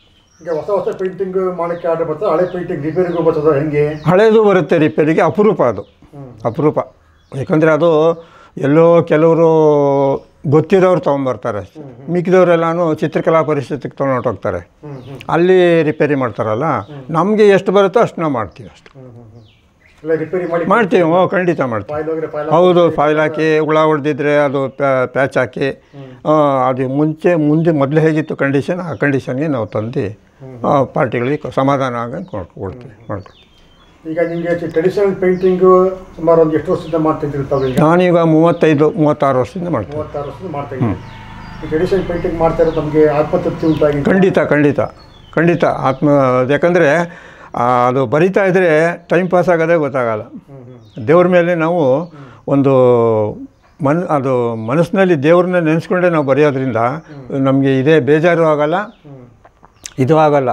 ಈಗ ಹೊಸ ಹೊಸ ಪೇಂಟಿಂಗ್ ಮಾಡಕ್ಕೆ ಆರ್ಡರ್ ಬರ್ತದೆ ಹಳೆ ಪೇಂಟಿಂಗ್ ರಿಪೇರಿಗೂ ಬರ್ತದ ಹೆಂಗೆ ಹಳೇದು ಬರುತ್ತೆ ರಿಪೇರಿಗೆ ಅಪರೂಪ ಅದು ಅಪರೂಪ ಯಾಕಂದರೆ ಅದು ಎಲ್ಲೋ ಕೆಲವರು ಗೊತ್ತಿರೋರು ತೊಗೊಂಬರ್ತಾರೆ ಅಷ್ಟೇ ಮಿಕ್ಕಿದವರೆಲ್ಲನೂ ಚಿತ್ರಕಲಾ ಪರಿಷತ್ತಿಗೆ ತೊಗೊಂಡು ಹೋಗ್ತಾರೆ ಅಲ್ಲಿ ರಿಪೇರಿ ಮಾಡ್ತಾರಲ್ಲ ನಮಗೆ ಎಷ್ಟು ಬರುತ್ತೋ ಅಷ್ಟು ನಾವು ಮಾಡ್ತೀವಿ ಅಷ್ಟು ಎಲ್ಲ ರಿಪೇರಿ ಮಾಡಿ ಮಾಡ್ತೀವಿ ಹ್ಞೂ ಖಂಡಿತ ಮಾಡ್ತೀವಿ ಫೈಲ್ ಹೋಗಿದ್ರೆ ಫೈಲ್ ಹೌದು ಫೈಲ್ ಹಾಕಿ ಹುಳ ಹೊಡೆದಿದ್ರೆ ಅದು ಪ್ಯಾಚ್ ಹಾಕಿ ಆ, ಅದು ಮುಂಚೆ ಮುಂದೆ ಮೊದಲು ಹೇಗಿತ್ತು ಕಂಡೀಷನ್ ಆ ಕಂಡೀಷನ್ಗೆ ನಾವು ತಂದು ಆ, ಪಾರ್ಟಿಗಳಿಗೆ ಸಮಾಧಾನ ಆಗಂಗೆ ಕೊಡ್ತೀವಿ ಮಾಡ್ಕೊಡ್ತೀವಿ ಈಗ ನಿಮಗೆ ಟ್ರೆಡಿಷನಲ್ ಪೇಂಟಿಂಗ್ ಸುಮಾರು ಒಂದು ಎಷ್ಟು ವರ್ಷದಿಂದ ಮಾಡ್ತಿದ್ದೀರಿ ತಾವು ಈಗ ನಾನೀಗ ಮೂವತ್ತೈದು ಮೂವತ್ತಾರು ವರ್ಷದಿಂದ ಮಾಡ್ತೀನಿ ಮೂವತ್ತಾರು ವರ್ಷದಿಂದ ಮಾಡ್ತಾ ಇದ್ದೀರಿ ಈ ಟ್ರೆಡಿಷನಲ್ ಪೇಂಟಿಂಗ್ ಮಾಡ್ತಾ ಇರೋದು ನಮಗೆ ಆತ್ಮತೃಪ್ತಿ ಉಂಟಾಗಿ ಖಂಡಿತ ಖಂಡಿತ ಖಂಡಿತ ಆತ್ಮ ಯಾಕಂದರೆ ಅದು ಬರಿತಾ ಇದ್ದರೆ ಟೈಮ್ ಪಾಸ್ ಆಗೋದೇ ಗೊತ್ತಾಗಲ್ಲ ದೇವ್ರ ಮೇಲೆ ನಾವು ಒಂದು ಮನ್ ಅದು ಮನಸ್ಸಿನಲ್ಲಿ ದೇವ್ರನ್ನ ನೆನೆಸ್ಕೊಂಡೇ ನಾವು ಬರೆಯೋದ್ರಿಂದ ನಮಗೆ ಇದೇ ಬೇಜಾರು ಆಗಲ್ಲ ಇದು ಆಗಲ್ಲ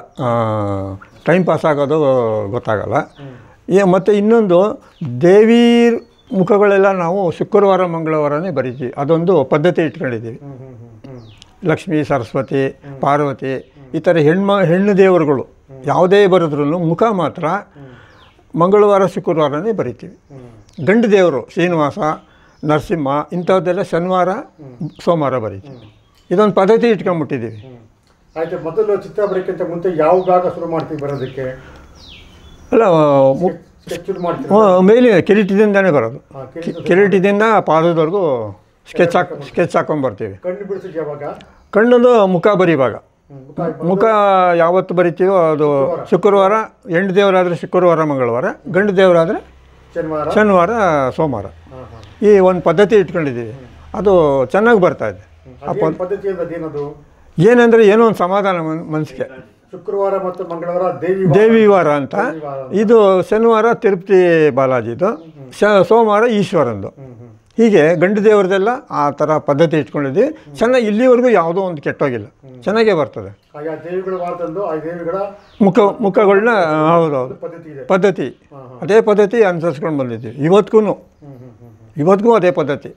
ಟೈಮ್ ಪಾಸ್ ಆಗೋದು ಗೊತ್ತಾಗಲ್ಲ ಏ ಮತ್ತು ಇನ್ನೊಂದು ದೇವಿ ಮುಖಗಳೆಲ್ಲ ನಾವು ಶುಕ್ರವಾರ ಮಂಗಳವಾರನೇ ಬರಿತೀವಿ ಅದೊಂದು ಪದ್ಧತಿ ಇಟ್ಕೊಂಡಿದ್ದೀವಿ ಲಕ್ಷ್ಮೀ ಸರಸ್ವತಿ ಪಾರ್ವತಿ ಈ ಥರ ಹೆಣ್ಮ ಹೆಣ್ಣು ದೇವರುಗಳು ಯಾವುದೇ ಬರೆದ್ರೂ ಮುಖ ಮಾತ್ರ ಮಂಗಳವಾರ ಶುಕ್ರವಾರನೇ ಬರಿತೀವಿ ಗಂಡು ದೇವರು ಶ್ರೀನಿವಾಸ ನರಸಿಂಹ ಇಂಥದ್ದೆಲ್ಲ ಶನಿವಾರ ಸೋಮವಾರ ಬರಿತೀವಿ ಇದೊಂದು ಪದ್ಧತಿ ಇಟ್ಕೊಂಡ್ಬಿಟ್ಟಿದ್ದೀವಿ ಆಯ್ತು ಮೊದಲು ಚಿತ್ರ ಬರೋಕ್ಕಿಂತ ಮುಂಚೆ ಯಾವ ಭಾಗ ಶುರು ಮಾಡ್ತೀವಿ ಬರೋದಕ್ಕೆ ಅಲ್ಲ ಮು ಸ್ಕೆಚ್ ಮಾಡ್ತೀವಿ ಹ್ಮ್, ಮೇಲೆ ಕಿರೀಟದಿಂದನೇ ಬರೋದು ಹಾ, ಕಿರೀಟದ- ಕಿರೀಟದಿಂದ ಪಾದದವರೆಗೂ ಸ್ಕೆಚ್ ಹಾಕ್ ಸ್ಕೆಚ್ ಹಾಕೊಂಡ್ಬರ್ತೀವಿ ಕಣ್ಣು ಬಿಡಿಸಿದ್ದು ಯಾವಾಗ ಕಣ್ಣದು ಮುಖ ಬರಿವಾಗ ಹ್ಮ್, ಮುಖ ಮುಖ ಯಾವತ್ತು ಬರಿತೀವೋ ಅದು ಶುಕ್ರವಾರ ಹೆಣ್ಣು ದೇವರಾದರೆ ಶುಕ್ರವಾರ ಮಂಗಳವಾರ ಗಂಡು ದೇವರಾದರೆ ಶನಿವಾರ ಶನಿವಾರ ಸೋಮವಾರ ಈ ಒಂದು ಪದ್ಧತಿ ಇಟ್ಕೊಂಡಿದ್ದೀವಿ ಅದು ಚೆನ್ನಾಗಿ ಬರ್ತಾ ಇದೆ ಆ ಅದೇನ್ ಪದ್ ಪದ್ಧತಿ ಅಂದ್ರೆ ಅದೇನದು ಏನಂದರೆ ಏನೋ ಒಂದು ಸಮಾಧಾನ ಮನ್ ಮನಸ್ಸಿಗೆ ಶುಕ್ರವಾರ ಮತ್ತು ಮಂಗಳವಾರ ದೇವಿ ವಾರ. ದೇವಿ ವಾರ ಅಂತ ದೇವಿ ವಾರ. ಇದು ಶನಿವಾರ ತಿರುಪತಿ ಬಾಲಾಜಿದು ಶ ಸೋಮವಾರ ಈಶ್ವರಂದು ಹೀಗೆ ಗಂಡು ದೇವರದೆಲ್ಲ ಆ ಥರ ಪದ್ಧತಿ ಇಟ್ಕೊಂಡಿದ್ದೀವಿ ಚೆನ್ನಾಗಿ ಇಲ್ಲಿವರೆಗೂ ಯಾವುದೋ ಒಂದು ಕೆಟ್ಟೋಗಿಲ್ಲ ಚೆನ್ನಾಗೇ ಬರ್ತದೆ ಆಯಾ ದೇವಿಗಳ ವಾರದಂದು ಆ ದೇವಿಗಳ ಮುಖ ಮುಖಗಳನ್ನ ಹೌದೌದು ಪದ್ಧತಿ ಇದೆ ಪದ್ಧತಿ ಅದೇ ಪದ್ಧತಿ ಅನುಸರಿಸ್ಕೊಂಡು ಬಂದಿದ್ದೀವಿ ಇವತ್ತಿಗೂ ಇವತ್ತಿಗೂ ಅದೇ ಪದ್ಧತಿ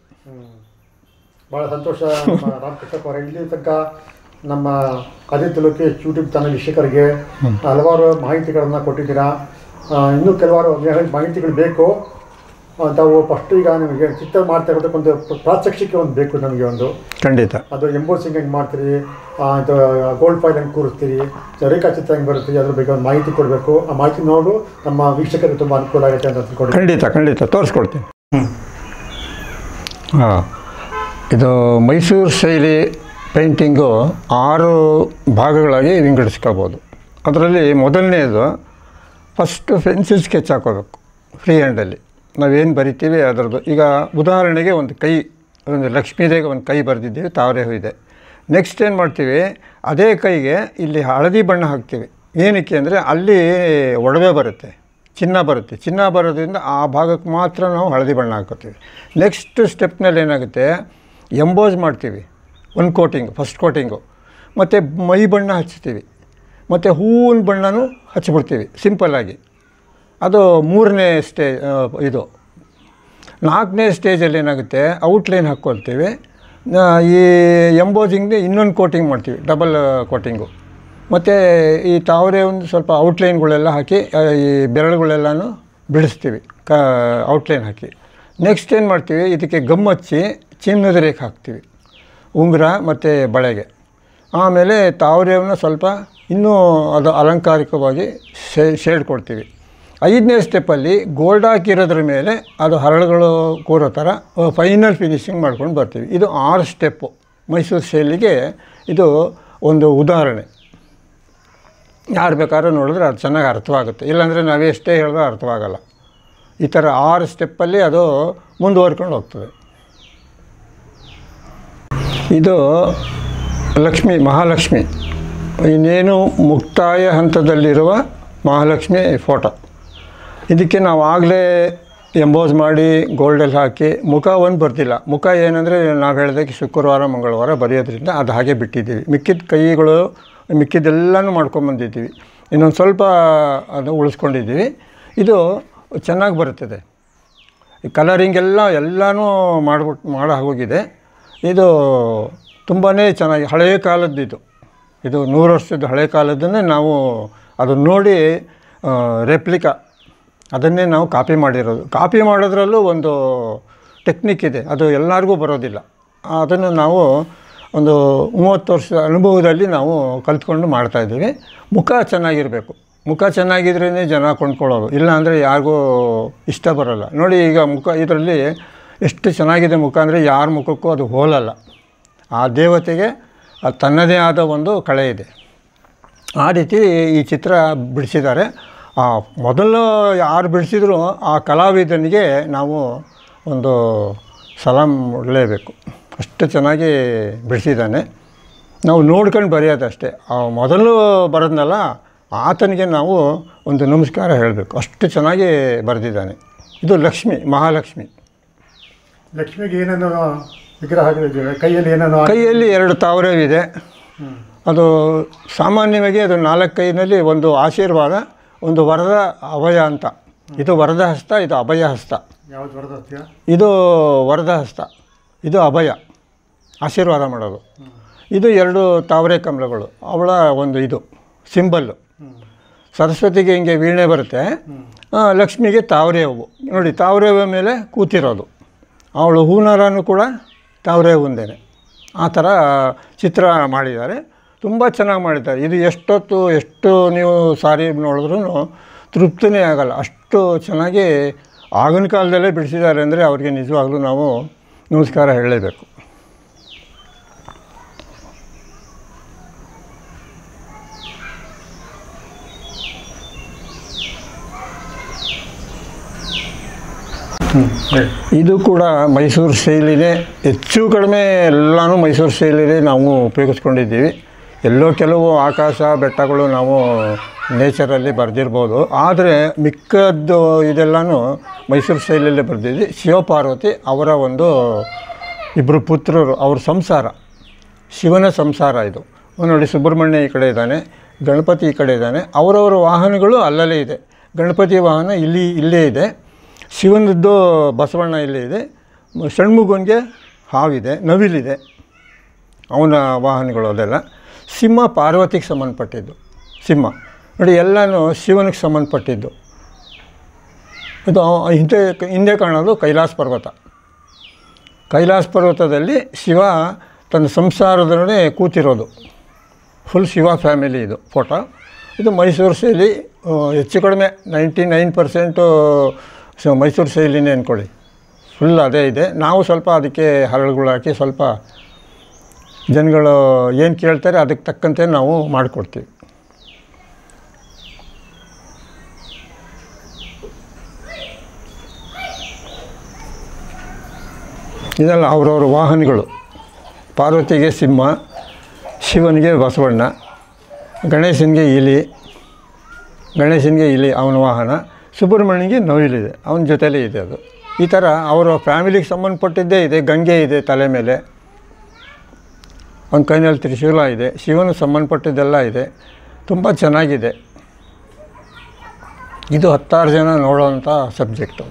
ಭಾಳ ಸಂತೋಷ ನಮ್ಮ ರಾಮಕೃಷ್ಣಪ್ಪ ಅವರ ಇಲ್ಲಿ ತನಕ ನಮ್ಮ ಆದಿತ್ಯ ಲೋಕೇಶ್ ಯೂಟ್ಯೂಬ್ ಚಾನಲ್ ವೀಕ್ಷಕರಿಗೆ ಹಲವಾರು ಮಾಹಿತಿಗಳನ್ನು ಕೊಟ್ಟಿದ್ದೀರಾ ಆ, ಇನ್ನೂ ಕೆಲವಾರು ಮಾಹಿತಿಗಳು ಬೇಕು ಆ, ತಾವು ಫಸ್ಟ್ ಈಗ ನಿಮಗೆ ಚಿತ್ರ ಮಾಡ್ತಾ ಇರೋದಕ್ಕೊಂದು ಪ್ರಾತ್ಯಕ್ಷಿಕೆ ಒಂದು ಬೇಕು ನಮಗೆ ಒಂದು ಖಂಡಿತ ಅದು ಎಂಬೋಸಿಂಗ್ ಹೆಂಗೆ ಮಾಡ್ತೀರಿ ಆ, ಇದು ಗೋಲ್ಡ್ ಫೈಲ್ ಹೆಂಗೆ ಕೂರಿಸ್ತೀರಿ ರೇಖಾಚಿತ್ರ ಹೆಂಗೆ ಬರುತ್ತೀರಿ ಅದ್ರ ಬಗ್ಗೆ ಒಂದು ಮಾಹಿತಿ ಕೊಡಬೇಕು ಆ ಮಾಹಿತಿ ನೋಡು ನಮ್ಮ ವೀಕ್ಷಕರಿಗೆ ತುಂಬ ಅನುಕೂಲ ಆಗುತ್ತೆ ಅಂತ ತಿಳ್ಕೊಂಡು ಖಂಡಿತ ಖಂಡಿತ ತೋರಿಸ್ಕೊಡ್ತೀನಿ ಹಾಂ ಇದು ಮೈಸೂರು ಶೈಲಿ ಪೇಂಟಿಂಗು ಆರು ಭಾಗಗಳಾಗಿ ವಿಂಗಡಿಸ್ಕೋಬೋದು ಅದರಲ್ಲಿ ಮೊದಲನೇದು ಫಸ್ಟು ಪೆನ್ಸಿಲ್ ಸ್ಕೆಚ್ ಹಾಕೋಬೇಕು ಫ್ರೀ ಹ್ಯಾಂಡಲ್ಲಿ ನಾವೇನು ಬರಿತೀವಿ ಅದರದ್ದು ಈಗ ಉದಾಹರಣೆಗೆ ಒಂದು ಕೈ ಒಂದು ಲಕ್ಷ್ಮೀದೇಗೆ ಒಂದು ಕೈ ಬರೆದಿದ್ದೀವಿ ತಾವರೆ ಹೂ ಇದೆ ನೆಕ್ಸ್ಟ್ ಏನು ಮಾಡ್ತೀವಿ ಅದೇ ಕೈಗೆ ಇಲ್ಲಿ ಹಳದಿ ಬಣ್ಣ ಹಾಕ್ತೀವಿ ಏನಕ್ಕೆ ಅಂದರೆ ಅಲ್ಲಿ ಒಡವೆ ಬರುತ್ತೆ ಚಿನ್ನ ಬರುತ್ತೆ ಚಿನ್ನ ಬರೋದ್ರಿಂದ ಆ ಭಾಗಕ್ಕೆ ಮಾತ್ರ ನಾವು ಹಳದಿ ಬಣ್ಣ ಹಾಕೋತೀವಿ ನೆಕ್ಸ್ಟ್ ಸ್ಟೆಪ್ನಲ್ಲಿ ಏನಾಗುತ್ತೆ ಎಂಬೋಸ್ ಮಾಡ್ತೀವಿ ಒಂದು ಕೋಟಿಂಗ್ ಫಸ್ಟ್ ಕೋಟಿಂಗು ಮತ್ತು ಮೈ ಬಣ್ಣ ಹಚ್ತೀವಿ ಮತ್ತು ಹೂವಿನ ಬಣ್ಣನೂ ಹಚ್ಬಿಡ್ತೀವಿ ಸಿಂಪಲ್ಲಾಗಿ ಅದು ಮೂರನೇ ಸ್ಟೇ ಆ, ಇದು ನಾಲ್ಕನೇ ಸ್ಟೇಜಲ್ಲಿ ಏನಾಗುತ್ತೆ ಔಟ್ಲೈನ್ ಹಾಕ್ಕೊಳ್ತೀವಿ ಆ, ಈ ಎಂಬೋಜಿಂಗ್ಗೆ ಇನ್ನೊಂದು ಕೋಟಿಂಗ್ ಮಾಡ್ತೀವಿ ಡಬಲ್ ಕೋಟಿಂಗು ಮತ್ತು ಈ ತಾವರೆ ಒಂದು ಸ್ವಲ್ಪ ಔಟ್ಲೈನ್ಗಳೆಲ್ಲ ಹಾಕಿ ಆ, ಈ ಬೆರಳುಗಳೆಲ್ಲನೂ ಬಿಡಿಸ್ತೀವಿ ಕ ಔಟ್ಲೈನ್ ಹಾಕಿ ನೆಕ್ಸ್ಟ್ ಏನು ಮಾಡ್ತೀವಿ ಇದಕ್ಕೆ ಗಮ್ ಹಚ್ಚಿ ಚಿನ್ನದ ರೇಖೆ ಹಾಕ್ತೀವಿ ಉಂಗುರ ಮತ್ತು ಬಳೆಗೆ ಆಮೇಲೆ ತಾವರೆಯನ್ನು ಸ್ವಲ್ಪ ಇನ್ನೂ ಅದು ಅಲಂಕಾರಿಕವಾಗಿ ಶೇ ಶೇಡ್ ಕೊಡ್ತೀವಿ ಐದನೇ ಸ್ಟೆಪ್ಪಲ್ಲಿ ಗೋಲ್ಡ್ ಹಾಕಿರೋದ್ರ ಮೇಲೆ ಅದು ಹರಳುಗಳು ಕೂರೋ ಥರ ಫೈನಲ್ ಫಿನಿಶಿಂಗ್ ಮಾಡ್ಕೊಂಡು ಬರ್ತೀವಿ ಇದು ಆರು ಸ್ಟೆಪ್ಪು ಮೈಸೂರು ಶೈಲಿಗೆ ಇದು ಒಂದು ಉದಾಹರಣೆ ಯಾರು ಬೇಕಾದ್ರೂ ನೋಡಿದ್ರೆ ಅದು ಚೆನ್ನಾಗಿ ಅರ್ಥವಾಗುತ್ತೆ ಇಲ್ಲಾಂದರೆ ನಾವು ಎಷ್ಟೇ ಹೇಳಿದ್ರೂ ಅರ್ಥವಾಗಲ್ಲ ಈ ಥರ ಆರು ಸ್ಟೆಪ್ಪಲ್ಲಿ ಅದು ಮುಂದುವರ್ಕೊಂಡು ಹೋಗ್ತದೆ ಇದು ಲಕ್ಷ್ಮಿ ಮಹಾಲಕ್ಷ್ಮಿ ಇನ್ನೇನು ಮುಕ್ತಾಯ ಹಂತದಲ್ಲಿರುವ ಮಹಾಲಕ್ಷ್ಮಿ ಫೋಟೋ ಇದಕ್ಕೆ ನಾವು ಆಗಲೇ ಎಂಬೋಸ್ ಮಾಡಿ ಗೋಲ್ಡಲ್ಲಿ ಹಾಕಿ ಮುಖ ಒಂದು ಬರ್ತಿಲ್ಲ ಮುಖ ಏನಂದರೆ ನಾವು ಹೇಳಿದಾಗೆ ಶುಕ್ರವಾರ ಮಂಗಳವಾರ ಬರೆಯೋದ್ರಿಂದ ಅದು ಹಾಗೆ ಬಿಟ್ಟಿದ್ದೀವಿ ಮಿಕ್ಕಿದ ಕೈಗಳು ಮಿಕ್ಕಿದ್ದೆಲ್ಲನೂ ಮಾಡ್ಕೊಂಬಂದಿದ್ದೀವಿ ಇನ್ನೊಂದು ಸ್ವಲ್ಪ ಅದು ಉಳಿಸ್ಕೊಂಡಿದ್ದೀವಿ ಇದು ಚೆನ್ನಾಗಿ ಬರುತ್ತದೆ ಈ ಕಲರಿಂಗ್ ಎಲ್ಲ ಎಲ್ಲನೂ ಮಾಡ್ಬಿಟ್ಟು ಮಾಡೋ ಹೋಗಿದೆ ಇದು ತುಂಬಾ ಚೆನ್ನಾಗಿ ಹಳೆಯ ಕಾಲದ್ದು ಇದು ಇದು ನೂರು ವರ್ಷದ ಹಳೆಯ ಕಾಲದನ್ನೇ ನಾವು ಅದನ್ನು ನೋಡಿ ರೆಪ್ಲಿಕಾ ಅದನ್ನೇ ನಾವು ಕಾಪಿ ಮಾಡಿರೋದು ಕಾಪಿ ಮಾಡೋದ್ರಲ್ಲೂ ಒಂದು ಟೆಕ್ನಿಕ್ ಇದೆ ಅದು ಎಲ್ಲರಿಗೂ ಬರೋದಿಲ್ಲ ಅದನ್ನು ನಾವು ಒಂದು ಮೂವತ್ತು ವರ್ಷದ ಅನುಭವದಲ್ಲಿ ನಾವು ಕಲ್ತ್ಕೊಂಡು ಮಾಡ್ತಾಯಿದ್ದೀವಿ ಮುಖ ಚೆನ್ನಾಗಿರಬೇಕು ಮುಖ ಚೆನ್ನಾಗಿದ್ರೇ ಜನ ಕೊಂಡ್ಕೊಳ್ಳೋದು ಇಲ್ಲ ಅಂದರೆ ಯಾರಿಗೂ ಇಷ್ಟ ಬರೋಲ್ಲ ನೋಡಿ ಈಗ ಮುಖ ಇದರಲ್ಲಿ ಎಷ್ಟು ಚೆನ್ನಾಗಿದೆ ಮುಖ ಅಂದರೆ ಯಾರ ಮುಖಕ್ಕೂ ಅದು ಹೋಲಲ್ಲ ಆ ದೇವತೆಗೆ ಅದು ತನ್ನದೇ ಆದ ಒಂದು ಕಳೆ ಇದೆ ಆ ರೀತಿ ಈ ಚಿತ್ರ ಬಿಡಿಸಿದ್ದಾರೆ ಆ ಮೊದಲು ಯಾರು ಬಿಡಿಸಿದ್ರು ಆ ಕಲಾವಿದನಿಗೆ ನಾವು ಒಂದು ಸಲಾಮ್ ಕೊಡಲೇಬೇಕು ಅಷ್ಟು ಚೆನ್ನಾಗಿ ಬಿಡಿಸಿದ್ದಾನೆ ನಾವು ನೋಡ್ಕೊಂಡು ಬರೆಯೋದಷ್ಟೇ ಆ ಮೊದಲು ಬರೋದ್ನಲ್ಲ ಆತನಿಗೆ ನಾವು ಒಂದು ನಮಸ್ಕಾರ ಹೇಳಬೇಕು ಅಷ್ಟು ಚೆನ್ನಾಗಿ ಬರೆದಿದ್ದಾನೆ ಇದು ಲಕ್ಷ್ಮಿ ಮಹಾಲಕ್ಷ್ಮಿ ಲಕ್ಷ್ಮಿಗೆ ಏನೇನೋ ವಿಗ್ರಹಗಳಿವೆ ಕೈಯಲ್ಲಿ ಏನೇನೋ ಕೈಯಲ್ಲಿ ಎರಡು ತಾವರವಿದೆ ಅದು ಸಾಮಾನ್ಯವಾಗಿ ಅದು ನಾಲ್ಕು ಕೈನಲ್ಲಿ ಒಂದು ಆಶೀರ್ವಾದ ಒಂದು ವರದ ಅಭಯ ಅಂತ ಇದು ವರದ ಹಸ್ತ ಇದು ಅಭಯ ಹಸ್ತ ಯಾವ್ದು ಬರೋದತ್ಯ ಇದು ವರದ ಹಸ್ತ ಇದು ಅಭಯ ಆಶೀರ್ವಾದ ಮಾಡೋದು ಇದು ಎರಡು ತಾವರೆ ಕಮಲಗಳು ಅವಳ ಒಂದು ಇದು ಸಿಂಬಲ್ಲು ಸರಸ್ವತಿಗೆ ಹಿಂಗೆ ವೀಣೆ ಬರುತ್ತೆ ಆ, ಲಕ್ಷ್ಮಿಗೆ ತಾವರೆ ಹೂವು ನೋಡಿ ತಾವರೆ ಹೂವು ಮೇಲೆ ಕೂತಿರೋದು ಅವಳು ಹೂನಾರನೂ ಕೂಡ ತಾವರೆ ಹೂವಂದೇನೆ ಆ ಥರ ಚಿತ್ರ ಮಾಡಿದ್ದಾರೆ ತುಂಬ ಚೆನ್ನಾಗಿ ಮಾಡಿದ್ದಾರೆ ಇದು ಎಷ್ಟೊತ್ತು ಎಷ್ಟು ನೀವು ಸಾರಿ ನೋಡಿದ್ರೂ ತೃಪ್ತಿನೇ ಆಗಲ್ಲ ಅಷ್ಟು ಚೆನ್ನಾಗಿ ಆಗಿನ ಕಾಲದಲ್ಲೇ ಬಿಡಿಸಿದ್ದಾರೆ ಅಂದರೆ ಅವ್ರಿಗೆ ನಿಜವಾಗ್ಲೂ ನಾವು ನಮಸ್ಕಾರ ಹೇಳಲೇಬೇಕು ಇದು ಕೂಡ ಮೈಸೂರು ಶೈಲಿನೇ ಹೆಚ್ಚು ಕಡಿಮೆ ಎಲ್ಲನೂ ಮೈಸೂರು ಶೈಲಿನೇ ನಾವು ಉಪಯೋಗಿಸ್ಕೊಂಡಿದ್ದೀವಿ ಎಲ್ಲೋ ಕೆಲವು ಆಕಾಶ ಬೆಟ್ಟಗಳು ನಾವು ನೇಚರಲ್ಲಿ ಬರೆದಿರ್ಬೋದು ಆದರೆ ಮಿಕ್ಕದ್ದು ಇದೆಲ್ಲನೂ ಮೈಸೂರು ಶೈಲಿಯಲ್ಲೇ ಬರೆದಿದ್ವಿ ಶಿವಪಾರ್ವತಿ ಅವರ ಒಂದು ಇಬ್ಬರು ಪುತ್ರರು ಅವ್ರ ಸಂಸಾರ ಶಿವನ ಸಂಸಾರ ಇದು ನೋಡಿ ಸುಬ್ರಹ್ಮಣ್ಯ ಈ ಕಡೆ ಇದ್ದಾನೆ ಗಣಪತಿ ಈ ಕಡೆ ಇದ್ದಾನೆ ಅವರವರ ವಾಹನಗಳು ಅಲ್ಲಲ್ಲೇ ಇದೆ ಗಣಪತಿ ವಾಹನ ಇಲ್ಲಿ ಇಲ್ಲೇ ಇದೆ ಶಿವನದ್ದು ಬಸವಣ್ಣ ಇಲ್ಲೇ ಇದೆ ಮ- ಷಣ್ಮುಗನಿಗೆ ಹಾವಿದೆ ನವಿಲಿದೆ ಅವನ ವಾಹನಗಳು ಅದೆಲ್ಲ ಸಿಂಹ ಪಾರ್ವತಿಗೆ ಸಂಬಂಧಪಟ್ಟಿದ್ದು ಸಿಂಹ ನೋಡಿ ಎಲ್ಲನೂ ಶಿವನಿಗೆ ಸಂಬಂಧಪಟ್ಟಿದ್ದು ಇದು ಹಿಂದೆ ಹಿಂದೆ ಕಾಣೋದು ಕೈಲಾಸ ಪರ್ವತ ಕೈಲಾಸ ಪರ್ವತದಲ್ಲಿ ಶಿವ ತನ್ನ ಸಂಸಾರದೊಡನೆ ಕೂತಿರೋದು ಫುಲ್ ಶಿವ ಫ್ಯಾಮಿಲಿ ಇದು ಫೋಟೋ ಇದು ಮೈಸೂರು ಶೈಲಿ ಆ, ಹೆಚ್ಚು ಕಡಿಮೆ ನೈಂಟಿ ನೈನ್ ಪರ್ಸೆಂಟು ಮೈಸೂರು ಶೈಲಿನೇ ಅಂದ್ಕೊಳ್ಳಿ ಫುಲ್ ಅದೇ ಇದೆ ನಾವು ಸ್ವಲ್ಪ ಅದಕ್ಕೆ ಹರಳುಗಳು ಹಾಕಿ ಸ್ವಲ್ಪ ಜನಗಳು ಏನು ಕೇಳ್ತಾರೆ ಅದಕ್ಕೆ ತಕ್ಕಂತೆ ನಾವು ಮಾಡಿಕೊಡ್ತೀವಿ ಇದೆಲ್ಲ ಅವರವ್ರ ವಾಹನಗಳು ಪಾರ್ವತಿಗೆ ಸಿಂಹ ಶಿವನಿಗೆ ಬಸವಣ್ಣ ಗಣೇಶನಿಗೆ ಇಲಿ ಗಣೇಶನಿಗೆ ಇಲಿ ಅವನ ವಾಹನ ಸುಬ್ರಹ್ಮಣ್ಯನಿಗೆ ನವಿಲಿದೆ ಅವನ ಜೊತೆಲೇ ಇದೆ ಅದು ಈ ಥರ ಅವರ ಫ್ಯಾಮಿಲಿಗೆ ಸಂಬಂಧಪಟ್ಟಿದ್ದೇ ಇದೆ ಗಂಗೆ ಇದೆ ತಲೆ ಮೇಲೆ ಅವನ ಕೈನಲ್ಲಿ ತ್ರಿಶೂಲ ಇದೆ ಶಿವನಿಗೆ ಸಂಬಂಧಪಟ್ಟಿದ್ದೆಲ್ಲ ಇದೆ ತುಂಬ ಚೆನ್ನಾಗಿದೆ ಇದು ಹತ್ತಾರು ಜನ ನೋಡೋವಂಥ ಸಬ್ಜೆಕ್ಟು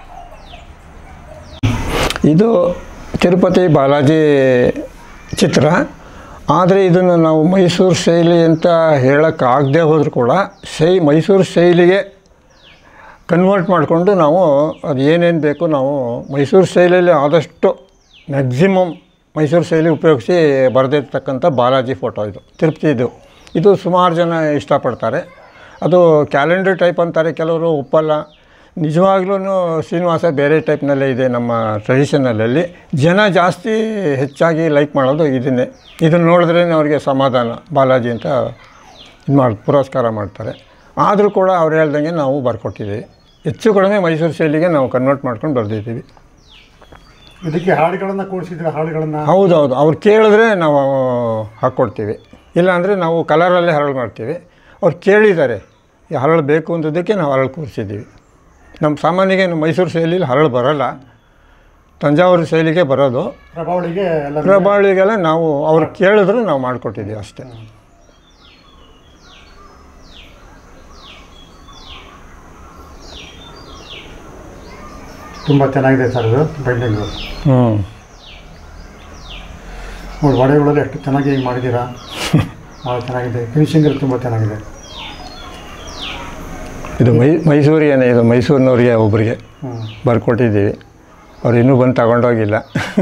ಇದು ತಿರುಪತಿ ಬಾಲಾಜಿ ಚಿತ್ರ ಆದರೆ ಇದನ್ನು ನಾವು ಮೈಸೂರು ಶೈಲಿ ಅಂತ ಹೇಳೋಕ್ಕಾಗದೇ ಹೋದರೂ ಕೂಡ ಶೈ ಮೈಸೂರು ಶೈಲಿಗೆ ಕನ್ವರ್ಟ್ ಮಾಡಿಕೊಂಡು ನಾವು ಅದು ಏನೇನು ಬೇಕು ನಾವು ಮೈಸೂರು ಶೈಲಿಯಲ್ಲಿ ಆದಷ್ಟು ಮ್ಯಾಕ್ಸಿಮಮ್ ಮೈಸೂರು ಶೈಲಿ ಉಪಯೋಗಿಸಿ ಬರೆದಿರ್ತಕ್ಕಂಥ ಬಾಲಾಜಿ ಫೋಟೋ ಇದು ತಿರುಪತಿದು ಇದು ಸುಮಾರು ಜನ ಇಷ್ಟಪಡ್ತಾರೆ ಅದು ಕ್ಯಾಲೆಂಡರ್ ಟೈಪ್ ಅಂತಾರೆ ಕೆಲವರು ಒಪ್ಪಲ್ಲ ನಿಜವಾಗ್ಲೂ ಶ್ರೀನಿವಾಸ ಬೇರೆ ಟೈಪ್ನಲ್ಲೇ ಇದೆ ನಮ್ಮ ಟ್ರೆಡಿಷನಲಲ್ಲಿ ಜನ ಜಾಸ್ತಿ ಹೆಚ್ಚಾಗಿ ಲೈಕ್ ಮಾಡೋದು ಇದನ್ನೇ ಇದನ್ನು ನೋಡಿದ್ರೇ ಅವ್ರಿಗೆ ಸಮಾಧಾನ ಬಾಲಾಜಿ ಅಂತ ಇದು ಮಾಡಿ ಪುರಸ್ಕಾರ ಮಾಡ್ತಾರೆ ಆದರೂ ಕೂಡ ಅವ್ರು ಹೇಳ್ದಂಗೆ ನಾವು ಬರ್ಕೊಟ್ಟಿದ್ದೀವಿ ಹೆಚ್ಚು ಕಡಿಮೆ ಮೈಸೂರು ಶೈಲಿಗೆ ನಾವು ಕನ್ವರ್ಟ್ ಮಾಡ್ಕೊಂಡು ಬರೆದಿದ್ದೀವಿ ಇದಕ್ಕೆ ಹಾಡುಗಳನ್ನು ಕೂಡಿಸಿದ್ರೆ ಹಾಡುಗಳನ್ನು ಹೌದೌದು ಅವ್ರು ಕೇಳಿದ್ರೆ ನಾವು ಹಾಕ್ಕೊಡ್ತೀವಿ ಇಲ್ಲಾಂದರೆ ನಾವು ಕಲರಲ್ಲೇ ಹರಳು ಮಾಡ್ತೀವಿ ಅವ್ರು ಕೇಳಿದ್ದಾರೆ ಈ ಹರಳು ಬೇಕು ಅಂದದಕ್ಕೆ ನಾವು ಹರಳು ಕೂರಿಸಿದ್ದೀವಿ ನಮ್ಮ ಸಾಮಾನ್ಯಗೆ ನಮ್ಮ ಮೈಸೂರು ಶೈಲಿಲಿ ಹರಳು ಬರೋಲ್ಲ ತಂಜಾವೂರು ಶೈಲಿಗೆ ಬರೋದು ಪ್ರಭಾವಳಿಗೆ ಎಲ್ಲ ಪ್ರಭಾವಳಿಗೆಲ್ಲ ನಾವು ಅವ್ರು ಕೇಳಿದ್ರೆ ನಾವು ಮಾಡಿಕೊಟ್ಟಿದ್ದೀವಿ ಅಷ್ಟೇ ತುಂಬ ಚೆನ್ನಾಗಿದೆ ಸರ್ ಇದು ಬೈಂಡಿಂಗು ಹ್ಞೂ ನೋಡಿ ಒಡೆಗಳಲ್ಲಿ ಎಷ್ಟು ಚೆನ್ನಾಗಿ ಮಾಡಿದ್ದೀರಾ ಭಾಳ ಚೆನ್ನಾಗಿದೆ ಫಿನಿಶಿಂಗ್ ತುಂಬ ಚೆನ್ನಾಗಿದೆ ಇದು ಮೈ ಮೈಸೂರಿಗೇನೆ ಇದು ಮೈಸೂರಿನವ್ರಿಗೆ ಒಬ್ಬರಿಗೆ ಹ್ಞೂ ಬರ್ಕೊಟ್ಟಿದ್ದೀವಿ ಅವ್ರು ಇನ್ನೂ ಬಂದು ತಗೊಂಡೋಗಿಲ್ಲ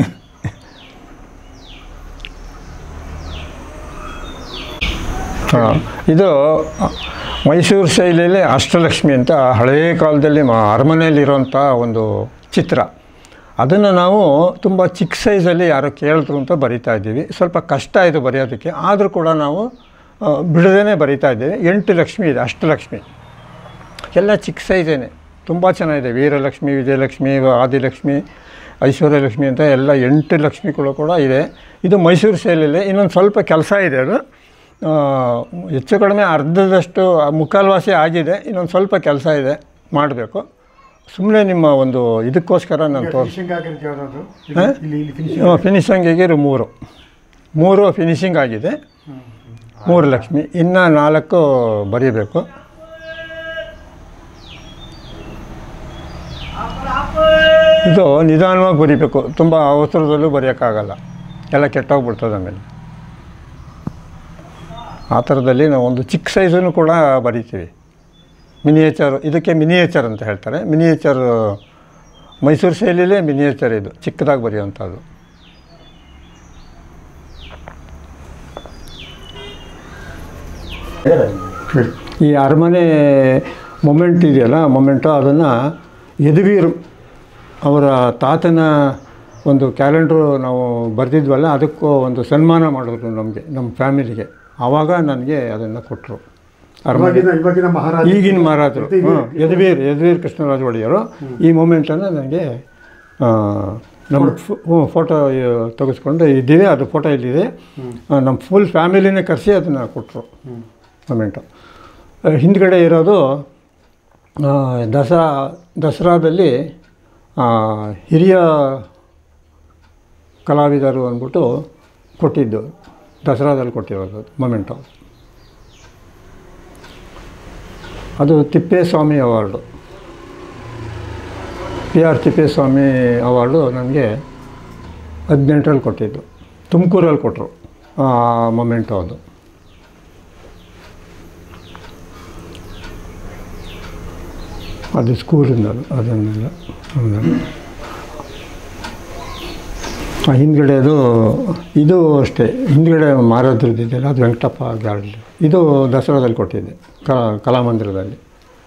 ಹಾಂ ಇದು ಮೈಸೂರು ಶೈಲಿಯಲ್ಲಿ ಅಷ್ಟಲಕ್ಷ್ಮಿ ಅಂತ ಹಳೆಯ ಕಾಲದಲ್ಲಿ ಮ ಅರಮನೆಯಲ್ಲಿರೋಂಥ ಒಂದು ಚಿತ್ರ ಅದನ್ನು ನಾವು ತುಂಬ ಚಿಕ್ಕ ಸೈಜಲ್ಲಿ ಯಾರೋ ಕೇಳಿದ್ರು ಅಂತ ಬರಿತಾ ಇದ್ದೀವಿ ಸ್ವಲ್ಪ ಕಷ್ಟ ಇದು ಬರೆಯೋದಕ್ಕೆ ಆದರೂ ಕೂಡ ನಾವು ಆ, ಬಿಡದೇ ಬರಿತಾ ಇದ್ದೀವಿ ಎಂಟು ಲಕ್ಷ್ಮಿ ಇದೆ ಅಷ್ಟಲಕ್ಷ್ಮಿ ಎಲ್ಲ ಚಿಕ್ಕ ಸೈಜೇನೆ ತುಂಬ ಚೆನ್ನಾಗಿದೆ ವೀರಲಕ್ಷ್ಮಿ ವಿಜಯಲಕ್ಷ್ಮಿ ಆದಿಲಕ್ಷ್ಮಿ ಐಶ್ವರ್ಯಲಕ್ಷ್ಮಿ ಅಂತ ಎಲ್ಲ ಎಂಟು ಲಕ್ಷ್ಮಿಗಳು ಕೂಡ ಇದೆ ಇದು ಮೈಸೂರು ಶೈಲಿಯಲ್ಲಿ ಇನ್ನೊಂದು ಸ್ವಲ್ಪ ಕೆಲಸ ಇದೆ ಅದು ಆ, ಹೆಚ್ಚು ಕಡಿಮೆ ಅರ್ಧದಷ್ಟು ಆ ಮುಕ್ಕಾಲ್ವಾಸಿ ಆಗಿದೆ ಇನ್ನೊಂದು ಸ್ವಲ್ಪ ಕೆಲಸ ಇದೆ ಮಾಡಬೇಕು ಸುಮ್ಮನೆ ನಿಮ್ಮ ಒಂದು ಇದಕ್ಕೋಸ್ಕರ ನಾನು ತೋರಿಸ್ ಫಿನಿಶಿಂಗ್ ಆಗಿರುತ್ತೆ ಯಾವುದಾದ್ರು ಹಾ? ಇಲ್ಲಿ ಇಲ್ಲಿ ಫಿನಿಶಿಂಗ್ ಫಿನಿಶಿಂಗಿಗೆ ಇರು ಮೂರು ಮೂರು ಫಿನಿಶಿಂಗ್ ಆಗಿದೆ ಮೂರು ಲಕ್ಷ್ಮಿ ಇನ್ನು ನಾಲ್ಕು ಬರೀಬೇಕು ಇದು ನಿಧಾನವಾಗಿ ಬರೀಬೇಕು ತುಂಬ ಅವಸರದಲ್ಲೂ ಬರೆಯೋಕ್ಕಾಗಲ್ಲ ಎಲ್ಲ ಕೆಟ್ಟೋಗ್ಬಿಡ್ತದೆ ಆಮೇಲೆ ಆ ಥರದಲ್ಲಿ ನಾವು ಒಂದು ಚಿಕ್ಕ ಸೈಜನ್ನು ಕೂಡ ಬರಿತೀವಿ ಮಿನಿಯೇಚರ್ ಇದಕ್ಕೆ ಮಿನಿಯೇಚರ್ ಅಂತ ಹೇಳ್ತಾರೆ ಮಿನಿಯೇಚರ್ ಮೈಸೂರು ಶೈಲಿಲೇ ಮಿನಿಯೇಚರ್ ಇದು ಚಿಕ್ಕದಾಗಿ ಬರೆಯುವಂಥದ್ದು ಈ ಅರಮನೆ ಮೊಮೆಂಟ್ ಇದೆಯಲ್ಲ ಮೊಮೆಂಟು ಅದನ್ನು ಯದುವೀರ್ ಅವರ ತಾತನ ಒಂದು ಕ್ಯಾಲೆಂಡ್ರು ನಾವು ಬರೆದಿದ್ವಲ್ಲ ಅದಕ್ಕೂ ಒಂದು ಸನ್ಮಾನ ಮಾಡಿದ್ರು ನಮಗೆ ನಮ್ಮ ಫ್ಯಾಮಿಲಿಗೆ ಆವಾಗ ನನಗೆ ಅದನ್ನು ಕೊಟ್ಟರು ಅರಮನೆ ಇವಾಗಿನ ಇವಾಗಿನ ಮಹಾರಾಜ ಈಗಿನ ಮಹಾರಾಜರು ಹಾಂ ಯದುವೀರ್ ಯದುವೀರ್ ಕೃಷ್ಣರಾಜ ಒಡೆಯರು ಈ ಮೂಮೆಂಟನ್ನು ನನಗೆ ಆ, ನಮ್ಮ ಫೋ- ಹ್ಞೂ ಫೋಟೋ ತೆಗೆಸ್ಕೊಂಡು ಇದ್ದೀವಿ ಅದು ಫೋಟೋ ಇಲ್ಲಿದೆ ಆ, ನಮ್ಮ ಫುಲ್ ಫ್ಯಾಮಿಲಿನೇ ಕರೆಸಿ ಅದನ್ನು ಕೊಟ್ಟರು ಮೂಮೆಂಟು ಹಿಂದ್ಗಡೆ ಇರೋದು ಆ, ದಸರಾ ದಸರಾದಲ್ಲಿ ಆ, ಹಿರಿಯ ಕಲಾವಿದರು ಅಂದ್ಬಿಟ್ಟು ಕೊಟ್ಟಿದ್ದು ದಸರಾದಲ್ಲಿ ಕೊಟ್ಟಿರೋದು ಮೊಮೆಂಟು ಅದು Thippeswamy award P R Thippeswamy award ನನಗೆ ಹದಿನೆಂಟರಲ್ಲಿ ಕೊಟ್ಟಿದ್ದು ತುಮಕೂರಲ್ಲಿ ಕೊಟ್ಟರು ಆ ಮೊಮೆಂಟು ಅದು ಅದು ಸ್ಕೂಲಿಂದ ಅದು ಅದನ್ನೆಲ್ಲ ಆಮೇಲೆ ಆ ಹಿಂದ್ಗಡೆ ಅದು ಇದು ಅಷ್ಟೇ ಹಿಂದ್ಗಡೆ ಮಾರೋದ್ರದ್ದು ಇದೆಯಲ್ಲ ಅದು ವೆಂಕಟಪ್ಪ ಗ್ಯಾಲರಿ ಇದು ದಸರಾದಲ್ಲಿ ಕೊಟ್ಟಿದ್ದೆ ಕಲಾ ಕಲಾಮಂದಿರದಲ್ಲಿ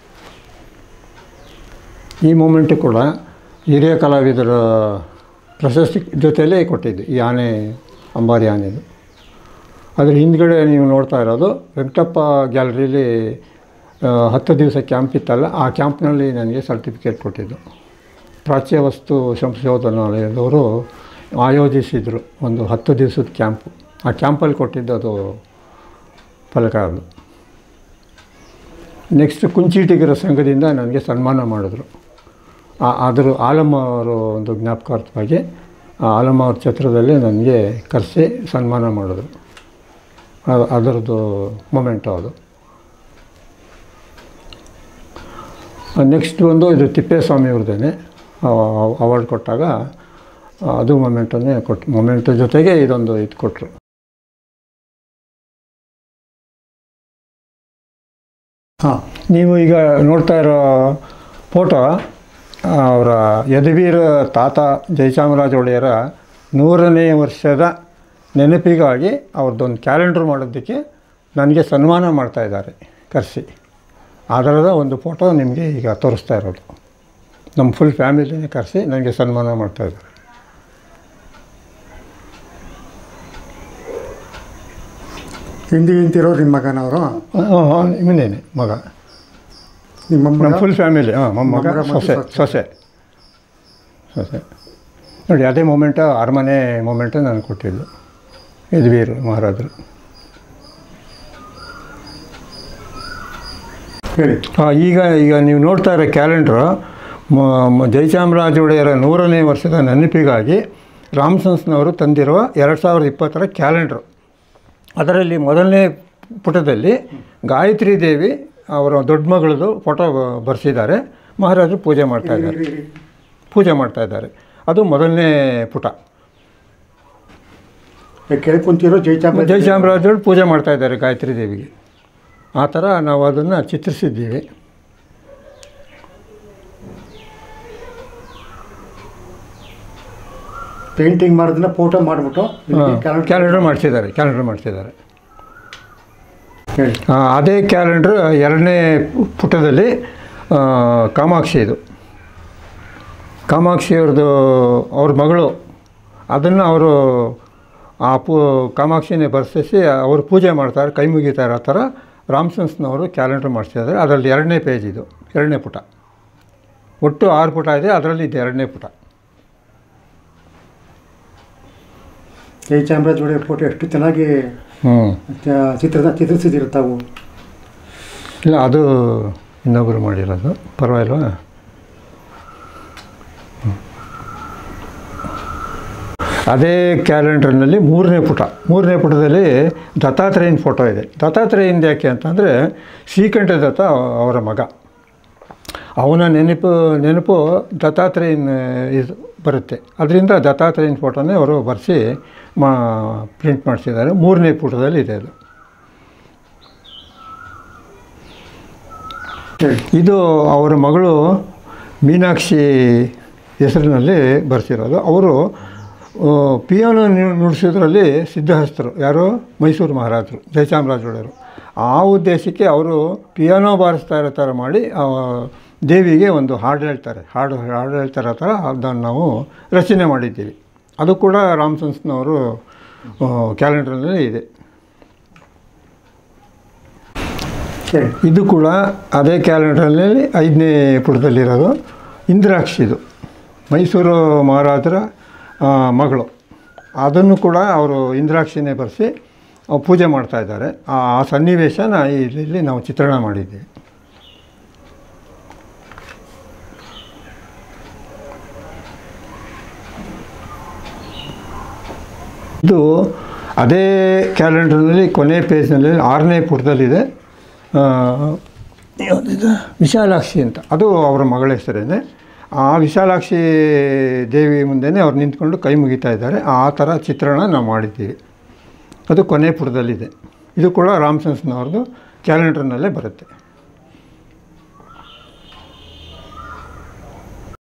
ಈ ಮೂಮೆಂಟು ಕೂಡ ಹಿರಿಯ ಕಲಾವಿದರ ಪ್ರಶಸ್ತಿ ಜೊತೆಯಲ್ಲೇ ಕೊಟ್ಟಿದ್ದೆ ಈ ಆನೆ ಅಂಬಾರಿ ಆನೆದು ಅದ್ರ ಹಿಂದ್ಗಡೆ ನೀವು ನೋಡ್ತಾ ಇರೋದು ವೆಂಕಟಪ್ಪ ಗ್ಯಾಲರಿಲಿ ಆ, ಹತ್ತು ದಿವಸ ಕ್ಯಾಂಪ್ ಇತ್ತಲ್ಲ ಆ ಕ್ಯಾಂಪ್ನಲ್ಲಿ ನನಗೆ ಸರ್ಟಿಫಿಕೇಟ್ ಕೊಟ್ಟಿದ್ದು ಪ್ರಾಚ್ಯ ವಸ್ತು ಸಂಶೋಧನಾಲಯದವರು ಆಯೋಜಿಸಿದರು ಒಂದು ಹತ್ತು ದಿವಸದ ಕ್ಯಾಂಪು ಆ ಕ್ಯಾಂಪಲ್ಲಿ ಕೊಟ್ಟಿದ್ದು ಅದು ಫಲಕ ಅದು ನೆಕ್ಸ್ಟ್ ಕುಂಚೀಟಿಗರ ಸಂಘದಿಂದ ನನಗೆ ಸನ್ಮಾನ ಮಾಡಿದ್ರು ಆ ಅದರ ಆಲಮ್ಮ ಅವರು ಒಂದು ಜ್ಞಾಪಕಾರ್ಥವಾಗಿ ಆ ಆಲಮ್ಮ ಅವ್ರ ಛತ್ರದಲ್ಲಿ ನನಗೆ ಕರೆಸಿ ಸನ್ಮಾನ ಮಾಡಿದ್ರು ಅ- ಅದರದ್ದು ಮೊಮೆಂಟು ಅದು ನೆಕ್ಸ್ಟ್ ಒಂದು ಇದು ತಿಪ್ಪೇಸ್ವಾಮಿ ಅವ್ರದ್ದೇನೆ ಅವಾರ್ಡ್ ಕೊಟ್ಟಾಗ ಅದು ಮೊಮೆಂಟನ್ನೇ ಕೊಟ್ಟು ಮೊಮೆಂಟ್ ಜೊತೆಗೆ ಇದೊಂದು ಇದು ಕೊಟ್ಟರು ಹಾಂ ನೀವು ಈಗ ನೋಡ್ತಾ ಇರೋ ಫೋಟೋ ಅವರ ಯದುವೀರ ತಾತ ಜಯಚಾಮರಾಜ ಒಡೆಯರ ನೂರನೇ ವರ್ಷದ ನೆನಪಿಗಾಗಿ ಅವ್ರದ್ದೊಂದು ಕ್ಯಾಲೆಂಡರ್ ಮಾಡೋದಕ್ಕೆ ನನಗೆ ಸನ್ಮಾನ ಮಾಡ್ತಾ ಇದ್ದಾರೆ ಕರೆಸಿ ಅದರದ ಒಂದು ಫೋಟೋ ನಿಮಗೆ ಈಗ ತೋರಿಸ್ತಾ ಇರೋದು ನಮ್ಮ ಫುಲ್ ಫ್ಯಾಮಿಲಿನೇ ಕರೆಸಿ ನನಗೆ ಸನ್ಮಾನ ಮಾಡ್ತಾ ಇದ್ದಾರೆ ಹಿಂದಿ ನಿಂತಿರೋರು ನಿಮ್ಮ ಮಗನವರು ಇವನೇನೆ ಮಗ ನಿಮ್ಮ ನಮ್ಮ ಮಗ ಫುಲ್ ಫ್ಯಾಮಿಲಿ ಹಾಂ ಮೊಮ್ಮಗ ಮೊಮ್ಮಗ ಮತ್ತು ಸೊಸೆ ಸೊಸೆ. ಸೊಸೆ ಸೊಸೆ ನೋಡಿ ಅದೇ ಮೂಮೆಂಟು ಅರಮನೆ ಮೂಮೆಂಟು ನಾನು ಕೊಟ್ಟಿದ್ದು ಯದುವೀರ್ ಮಹಾರಾಜರು ಹೇಳಿ ಹಾಂ ಈಗ ಈಗ ನೀವು ನೋಡ್ತಾ ಇರೋ ಕ್ಯಾಲೆಂಡ್ರು ಜಯಚಾಮರಾಜ ಒಡೆಯರ ನೂರನೇ ವರ್ಷದ ನೆನಪಿಗಾಗಿ ರಾಮ್ಸನ್ಸ್ನವರು ತಂದಿರುವ ಎರಡು ಸಾವಿರದ ಇಪ್ಪತ್ತರ ಕ್ಯಾಲೆಂಡ್ರು ಅದರಲ್ಲಿ ಮೊದಲನೇ ಪುಟದಲ್ಲಿ ಗಾಯತ್ರಿ ದೇವಿ ಅವರ ದೊಡ್ಡ ಮಗಳದು ಫೋಟೋ ಬರೆಸಿದ್ದಾರೆ ಮಹಾರಾಜರು ಪೂಜೆ ಮಾಡ್ತಾ ಇದ್ದಾರೆ ಪೂಜೆ ಮಾಡ್ತಾ ಇದ್ದಾರೆ ಅದು ಮೊದಲನೇ ಪುಟ ಕೆಳಗೆ ಕುಂತಿರೋ ಜಯಚಾಮರಾಜ ಜಯಚಾಮರಾಜರು ಪೂಜೆ ಮಾಡ್ತಾ ಇದ್ದಾರೆ ಗಾಯತ್ರಿ ದೇವಿಗೆ ಆ ಥರ ನಾವು ಅದನ್ನು ಚಿತ್ರಿಸಿದ್ದೀವಿ ಪೇಂಟಿಂಗ್ ಮಾಡೋದನ್ನ ಫೋಟೋ ಮಾಡಿಬಿಟ್ಟು ಕ್ಯಾಲೆಂಡರ್ ಮಾಡಿಸಿದ್ದಾರೆ ಕ್ಯಾಲೆಂಡರ್ ಮಾಡಿಸಿದ್ದಾರೆ ಹೇಳಿ ಆ, ಅದೇ ಕ್ಯಾಲೆಂಡ್ರ್ ಎರಡನೇ ಪುಟದಲ್ಲಿ ಆ, ಕಾಮಾಕ್ಷಿ ಇದು ಕಾಮಾಕ್ಷಿ ಅವ್ರದ್ದು ಅವ್ರ ಮಗಳು ಅದನ್ನು ಅವರು ಆ ಪೂ ಕಾಮಾಕ್ಷಿನೇ ಬರ್ಸಿಸಿ ಅವರು ಪೂಜೆ ಮಾಡ್ತಾರೆ ಕೈ ಮುಗಿತಾರೆ ಆ ಥರ ರಾಮ್ಸನ್ಸ್ನವರು ಕ್ಯಾಲೆಂಡರ್ ಮಾಡಿಸಿದ್ದಾರೆ ಅದರಲ್ಲಿ ಎರಡನೇ ಪೇಜ್ ಇದು ಎರಡನೇ ಪುಟ ಒಟ್ಟು ಆರು ಪುಟ ಇದೆ ಅದರಲ್ಲಿ ಇದು ಎರಡನೇ ಪುಟ ಜಯಚಾಮರಾಜ ಒಡೆಯರ್ ಫೋಟೋ ಎಷ್ಟು ಚೆನ್ನಾಗಿ ಹ್ಞೂ ಚ- ಚಿತ್ರದ ಚಿತ್ರಿಸಿದಿರು ತಾವು ಇಲ್ಲ ಅದು ಇನ್ನೊಬ್ಬರು ಮಾಡಿರೋದು ಪರವಾಗಿಲ್ವಾ ಹ್ಮ್. ಅದೇ ಕ್ಯಾಲೆಂಡರ್ನಲ್ಲಿ ಮೂರನೇ ಪುಟ ಮೂರನೇ ಪುಟದಲ್ಲಿ ದತ್ತಾತ್ರೇಯನ ಫೋಟೋ ಇದೆ ದತ್ತಾತ್ರೇಯಂದು ಯಾಕೆ ಅಂತಂದರೆ ಶ್ರೀಕಂಠ ದತ್ತ ಅವರ ಮಗ ಅವನ ನೆನಪು ನೆನಪು ದತ್ತಾತ್ರೇಯನ ಇದು ಬರುತ್ತೆ ಅದರಿಂದ ದತ್ತಾತ್ರೇಯನ ಫೋಟೋನೇ ಅವರು ಬರೆಸಿ ಮಾ ಪ್ರಿಂಟ್ ಮಾಡಿಸಿದ್ದಾರೆ ಮೂರನೇ ಪುಟದಲ್ಲಿ ಇದೆ ಅದು ಇದು ಅವರ ಮಗಳು ಮೀನಾಕ್ಷಿ ಹೆಸರಿನಲ್ಲಿ ಬರ್ಸಿರೋದು ಅವರು ಪಿಯಾನೋ ನುಡಿಸೋದ್ರಲ್ಲಿ ಸಿದ್ಧಹಸ್ತರು ಯಾರು ಮೈಸೂರು ಮಹಾರಾಜರು ಜಯಚಾಮರಾಜ ಒಡೆಯರು ಆ ಉದ್ದೇಶಕ್ಕೆ ಅವರು ಪಿಯಾನೋ ಬಾರಿಸ್ತಾ ಇರೋ ಥರ ಮಾಡಿ ಆ ದೇವಿಗೆ ಒಂದು ಹಾಡು ಹೇಳ್ತಾರೆ ಹಾಡು ಹಾಡು ಹೇಳ್ತಾರೋ ಥರ ಅದನ್ನು ನಾವು ರಚನೆ ಮಾಡಿದ್ದೀವಿ ಅದು ಕೂಡ ರಾಮ್ಸನ್ಸ್ನವರು ಕ್ಯಾಲೆಂಡ್ರಲ್ಲಿ ಇದೆ ಹೇಳಿ ಇದು ಕೂಡ ಅದೇ ಕ್ಯಾಲೆಂಡರಲ್ಲಿ ಐದನೇ ಪುಟದಲ್ಲಿರೋದು ಇಂದ್ರಾಕ್ಷಿದು ಮೈಸೂರು ಮಹಾರಾಜರ ಆ, ಮಗಳು ಅದನ್ನು ಕೂಡ ಅವರು ಇಂದ್ರಾಕ್ಷಿನೇ ಬರೆಸಿ ಪೂಜೆ ಮಾಡ್ತಾ ಇದ್ದಾರೆ ಆ ಆ ಸನ್ನಿವೇಶನ ಇಲ್ಲಿ ನಾವು ಚಿತ್ರಣ ಮಾಡಿದ್ದೀವಿ ಇದು ಅದೇ ಕ್ಯಾಲೆಂಡರ್ನಲ್ಲಿ ಕೊನೆ ಪೇಜ್ನಲ್ಲಿ ಆರನೇ ಪುಟದಲ್ಲಿದೆ ಆ, ಯಾವುದಿದು? ವಿಶಾಲಾಕ್ಷಿ ಅಂತ ಅದು ಅವರ ಮಗಳ ಹೆಸರೇನೆ ಆ ವಿಶಾಲಾಕ್ಷಿ ದೇವಿ ಮುಂದೆನೇ ಅವ್ರು ನಿಂತ್ಕೊಂಡು ಕೈ ಮುಗಿತಾ ಇದ್ದಾರೆ ಆ ಥರ ಚಿತ್ರಣ ನಾವು ಮಾಡಿದ್ದೀವಿ ಅದು ಕೊನೆ ಪುಟದಲ್ಲಿದೆ ಇದು ಕೂಡ ರಾಮ್ಸನ್ಸ್ನವ್ರದ್ದು ಕ್ಯಾಲೆಂಡರ್ನಲ್ಲೇ ಬರುತ್ತೆ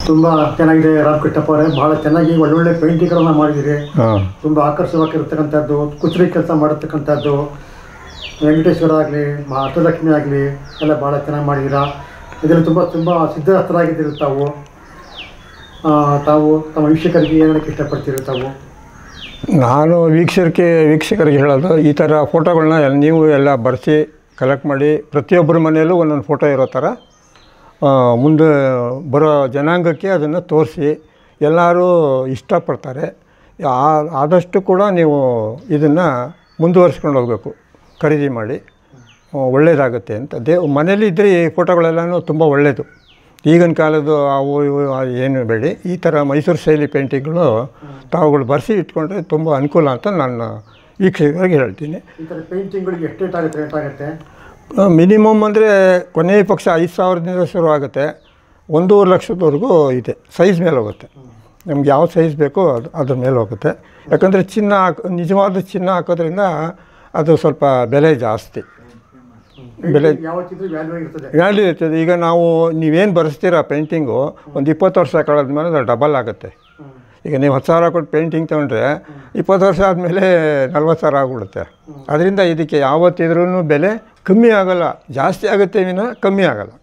ತುಂಬ ಚೆನ್ನಾಗಿದೆ ರಾಮಕೃಷ್ಣಪ್ಪ ಅವರೇ ಭಾಳ ಚೆನ್ನಾಗಿ ಒಳ್ಳೊಳ್ಳೆ ಪೇಂಟಿಂಗ್ಗಳನ್ನ ಮಾಡಿದ್ದೀರಿ ಹಾಂ ತುಂಬ ಆಕರ್ಷವಾಗಿರ್ತಕ್ಕಂಥದ್ದು ಕುಚರಿ ಕೆಲಸ ಮಾಡಿರ್ತಕ್ಕಂಥದ್ದು ವೆಂಕಟೇಶ್ವರ ಆಗಲಿ ಅಷ್ಟಲಕ್ಷ್ಮಿ ಆಗಲಿ ಎಲ್ಲ ಭಾಳ ಚೆನ್ನಾಗಿ ಮಾಡಿದ್ದೀರಾ ಇದರಲ್ಲಿ ತುಂಬ ತುಂಬ ಸಿದ್ಧಹಸ್ತರಾಗಿದ್ದೀರಿ ತಾವು ಆ, ತಾವು ತಮ್ಮ ವೀಕ್ಷಕರಿಗೆ ಏನು ಹೇಳಕ್ಕೆ ಇಷ್ಟಪಡ್ತೀರಿ ತಾವು ನಾನು ವೀಕ್ಷಕರಿಗೆ ವೀಕ್ಷಕರಿಗೆ ಹೇಳೋದು ಈ ಥರ ಫೋಟೋಗಳನ್ನ ಎಲ್ಲ ನೀವು ಎಲ್ಲ ಬರೆಸಿ ಕಲೆಕ್ಟ್ ಮಾಡಿ ಪ್ರತಿಯೊಬ್ಬರ ಮನೆಯಲ್ಲೂ ಒಂದೊಂದು ಫೋಟೋ ಇರೋ ಥರ ಆ, ಮುಂದೆ ಬರೋ ಜನಾಂಗಕ್ಕೆ ಅದನ್ನು ತೋರಿಸಿ ಎಲ್ಲರೂ ಇಷ್ಟಪಡ್ತಾರೆ ಆ- ಆದಷ್ಟು ಕೂಡ ನೀವು ಇದನ್ನು ಮುಂದುವರಿಸ್ಕೊಂಡು ಹೋಗಬೇಕು ಖರೀದಿ ಮಾಡಿ ಆ, ಒಳ್ಳೆಯದಾಗುತ್ತೆ ಅಂತ ದೇವ್ ಮನೇಲಿ ಇದ್ದರೆ ಈ ಫೋಟೋಗಳೆಲ್ಲನೂ ತುಂಬ ಒಳ್ಳೆಯದು ಈಗಿನ ಕಾಲದ್ದು ಅವು ಇವು ಏನು ಬೇಡಿ ಈ ಥರ ಮೈಸೂರು ಶೈಲಿ ಪೇಂಟಿಂಗ್ಗಳು ತಾವುಗಳು ಬರೆಸಿ ಇಟ್ಕೊಂಡ್ರೆ ತುಂಬ ಅನುಕೂಲ ಅಂತ ನಾನು ವೀಕ್ಷಕರಿಗೆ ಹೇಳ್ತೀನಿ ಈ ಥರ ಪೇಂಟಿಂಗ್ಗಳಿಗೆ ಎಷ್ಟು ರೇಟ್ ಆಗುತ್ತೆ ರೇಟ್ ಆಗುತ್ತೆ ಮಿನಿಮಮ್ ಅಂದರೆ ಕೊನೆಯ ಪಕ್ಷ ಐದು ಸಾವಿರದಿಂದ ಶುರು ಆಗುತ್ತೆ ಒಂದೂವರೆ ಲಕ್ಷದವರೆಗೂ ಇದೆ ಸೈಜ್ ಮೇಲೆ ಹೋಗುತ್ತೆ ನಮ್ಗೆ ಯಾವ ಸೈಜ್ ಬೇಕೋ ಅದು ಅದ್ರ ಮೇಲೆ ಹೋಗುತ್ತೆ ಯಾಕಂದರೆ ಚಿನ್ನ ಹಾಕ್ ನಿಜವಾದ ಚಿನ್ನ ಹಾಕೋದ್ರಿಂದ ಅದು ಸ್ವಲ್ಪ ಬೆಲೆ ಜಾಸ್ತಿ ಬೆಲೆ ಯಾವತ್ತಿದ್ರೂ ವ್ಯಾಲ್ಯೂ ಇರ್ತದೆ ವ್ಯಾಲ್ಯೂ ಇರ್ತದೆ ಈಗ ನಾವು ನೀವೇನು ಬರೆಸ್ತೀರ ಪೇಂಟಿಂಗು ಒಂದು ಇಪ್ಪತ್ತು ವರ್ಷ ಕಳೆದ್ಮೇಲೆ ಅದು ಡಬಲ್ ಆಗುತ್ತೆ ಈಗ ನೀವು ಹತ್ತು ಸಾವಿರ ಕೊಟ್ಟು ಪೇಂಟಿಂಗ್ ತೊಗೊಂಡ್ರೆ ಇಪ್ಪತ್ತು ವರ್ಷ ಆದಮೇಲೆ ನಲ್ವತ್ತು ಸಾವಿರ ಆಗಿಬಿಡುತ್ತೆ ಅದರಿಂದ ಇದಕ್ಕೆ ಯಾವತ್ತಿದ್ರೂ ಬೆಲೆ ಕಮ್ಮಿ ಆಗೋಲ್ಲ ಜಾಸ್ತಿ ಆಗುತ್ತೆ ವಿನ ಕಮ್ಮಿ ಆಗೋಲ್ಲ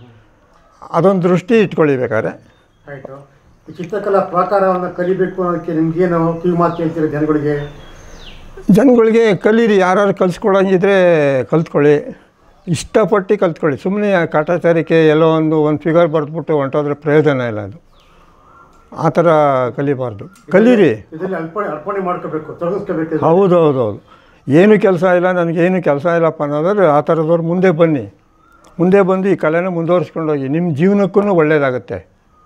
ಅದೊಂದು ದೃಷ್ಟಿ ಇಟ್ಕೊಳ್ಳಿ ಬೇಕಾದ್ರೆ ಆಯಿತು ಈ ಚಿತ್ರಕಲಾ ಪ್ರಾಕಾರವನ್ನು ಕಲಿಬೇಕು ಅನ್ನೋದಕ್ಕೆ ನಿಮ್ಗೇನು ಕಿವಿ ಮಾತು ಹೇಳ್ತೀರಾ ಜನಗಳಿಗೆ ಜನಗಳಿಗೆ ಕಲೀರಿ ಯಾರು ಕಲಿಸ್ಕೊಡಂಗಿದ್ರೆ ಕಲ್ತ್ಕೊಳ್ಳಿ ಇಷ್ಟಪಟ್ಟು ಕಲ್ತ್ಕೊಳ್ಳಿ ಸುಮ್ಮನೆ ಕಾಟಾಚಾರಿಕೆ ಎಲ್ಲೋ ಒಂದು ಒಂದು ಫಿಗರ್ ಬರೆದ್ಬಿಟ್ಟು ಹೊಂಟೋದ್ರೆ ಪ್ರಯೋಜನ ಇಲ್ಲ ಅದು ಆ ಥರ ಕಲಿಬಾರ್ದು ಕಲೀರಿ ಇದರಲ್ಲಿ ಅರ್ಪಣೆ ಅರ್ಪಣೆ ಮಾಡ್ಕೋಬೇಕು ತೊಡಗಿಸ್ಕೋಬೇಕು ಹೌದು ಹೌದು ಹೌದು ಏನು ಕೆಲಸ ಇಲ್ಲ ನನಗೇನು ಕೆಲಸ ಇಲ್ಲಪ್ಪ ಅನ್ನೋದಾದ್ರೆ ಆ ಥರದವ್ರು ಮುಂದೆ ಬನ್ನಿ ಮುಂದೆ ಬಂದು ಈ ಕಲೆನ ಮುಂದುವರಿಸ್ಕೊಂಡು ಹೋಗಿ ನಿಮ್ಮ ಜೀವನಕ್ಕೂ ಒಳ್ಳೆಯದಾಗುತ್ತೆ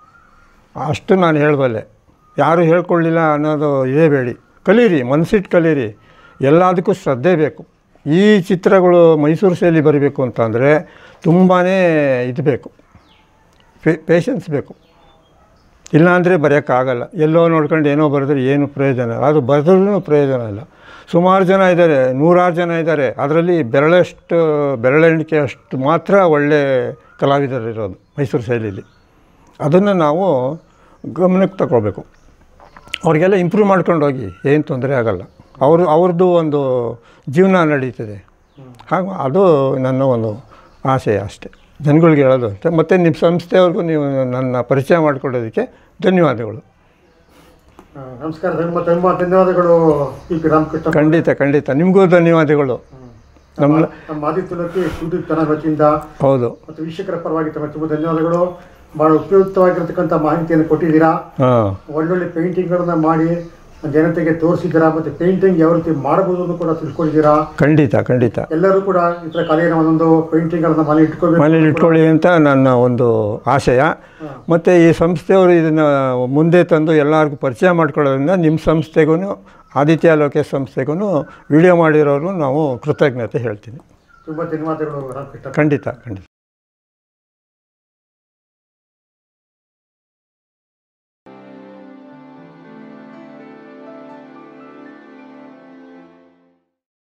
ಅಷ್ಟು ನಾನು ಹೇಳಬಲ್ಲೆ ಯಾರು ಹೇಳ್ಕೊಳ್ಳಿಲ್ಲ ಅನ್ನೋದು ಇದೇ ಬೇಡಿ ಕಲೀರಿ ಮನಸ್ಸಿಟ್ಟು ಕಲೀರಿ ಎಲ್ಲದಕ್ಕೂ ಶ್ರದ್ಧೆ ಬೇಕು ಈ ಚಿತ್ರಗಳು ಮೈಸೂರು ಶೈಲಿ ಬರೀಬೇಕು ಅಂತಂದರೆ ತುಂಬಾ ಇದು ಬೇಕು ಪೇಷನ್ಸ್ ಬೇಕು ಇಲ್ಲಾಂದರೆ ಬರೆಯೋಕ್ಕಾಗಲ್ಲ ಎಲ್ಲೋ ನೋಡ್ಕೊಂಡು ಏನೋ ಬರೆದ್ರೆ ಏನು ಪ್ರಯೋಜನ ಇಲ್ಲ ಅದು ಬರೆದ್ರೂ ಪ್ರಯೋಜನ ಇಲ್ಲ ಸುಮಾರು ಜನ ಇದ್ದಾರೆ ನೂರಾರು ಜನ ಇದ್ದಾರೆ ಅದರಲ್ಲಿ ಬೆರಳಷ್ಟು ಬೆರಳೆಣಿಕೆ ಅಷ್ಟು ಮಾತ್ರ ಒಳ್ಳೆ ಕಲಾವಿದರು ಇರೋದು ಮೈಸೂರು ಶೈಲಿಲಿ ಅದನ್ನು ನಾವು ಗಮನಕ್ಕೆ ತಗೊಳ್ಬೇಕು ಅವ್ರಿಗೆಲ್ಲ ಇಂಪ್ರೂವ್ ಮಾಡ್ಕೊಂಡು ಹೋಗಿ ಏನು ತೊಂದರೆ ಆಗಲ್ಲ ಅವರು ಅವ್ರದ್ದು ಒಂದು ಜೀವನ ನಡೀತದೆ ಹಾಗೆ ಅದು ನನ್ನ ಒಂದು ಆಶಯ ಅಷ್ಟೇ ಜನಗಳಿಗೆ ಹೇಳೋದು ಅಂತ ಮತ್ತು ನಿಮ್ಮ ಸಂಸ್ಥೆಯವ್ರಿಗೂ ನೀವು ನನ್ನ ಪರಿಚಯ ಮಾಡಿಕೊಡೋದಕ್ಕೆ ಧನ್ಯವಾದಗಳು ಆ, ನಮಸ್ಕಾರ ತುಂಬ ತುಂಬ ಧನ್ಯವಾದಗಳು ಪಿ ಪಿ ರಾಮಕೃಷ್ಣ ಖಂಡಿತ ಖಂಡಿತ ನಿಮಗೂ ಧನ್ಯವಾದಗಳು ನಮ್ಮ ನಮ್ಮ ಆದಿತ್ಯಲಕ್ಕೆ ಯೂಟ್ಯೂಬ್ ಚಾನಲ್ ವತಿಯಿಂದ ಹೌದು ಮತ್ತು ವೀಕ್ಷಕರ ಪರವಾಗಿ ತಮ್ಮ ತುಂಬ ಧನ್ಯವಾದಗಳು ಭಾಳ ಉಪಯುಕ್ತವಾಗಿರ್ತಕ್ಕಂಥ ಮಾಹಿತಿಯನ್ನು ಕೊಟ್ಟಿದ್ದೀರಾ ಹಾಂ ಒಳ್ಳೊಳ್ಳೆ ಪೇಂಟಿಂಗ್ಗಳನ್ನ ಮಾಡಿ ಜನತೆಗೆ ತೋರಿಸಿದ್ದೀರಾ ಮತ್ತು ಪೇಂಟಿಂಗ್ ಯಾವ ರೀತಿ ಮಾಡಬಹುದು ಅನ್ನೂ ಕೂಡ ತಿಳ್ಕೊಂಡಿದ್ದೀರಾ ಖಂಡಿತ ಖಂಡಿತ ಎಲ್ಲರೂ ಕೂಡ ಈ ಥರ ಕಲೆಯನ್ನು ಒಂದೊಂದು ಪೇಂಟಿಂಗ್ಗಳನ್ನ ಮನೆ ಇಟ್ಕೋಬೇಕು ಮನೇಲಿ ಇಟ್ಕೊಳ್ಳಿ ಅಂತ ನನ್ನ ಒಂದು ಆಶಯ ಮತ್ತು ಈ ಸಂಸ್ಥೆಯವರು ಇದನ್ನು ಮುಂದೆ ತಂದು ಎಲ್ಲರಿಗೂ ಪರಿಚಯ ಮಾಡ್ಕೊಳ್ಳೋದ್ರಿಂದ ನಿಮ್ಮ ಸಂಸ್ಥೆಗೂ ಆದಿತ್ಯ ಲೋಕೇಶ್ ಸಂಸ್ಥೆಗೂ ವಿಡಿಯೋ ಮಾಡಿರೋರು ನಾವು ಕೃತಜ್ಞತೆ ಹೇಳ್ತೀನಿ ತುಂಬ ಧನ್ಯವಾದಗಳು ರಾಮಕೃಷ್ಣ ಖಂಡಿತ ಖಂಡಿತ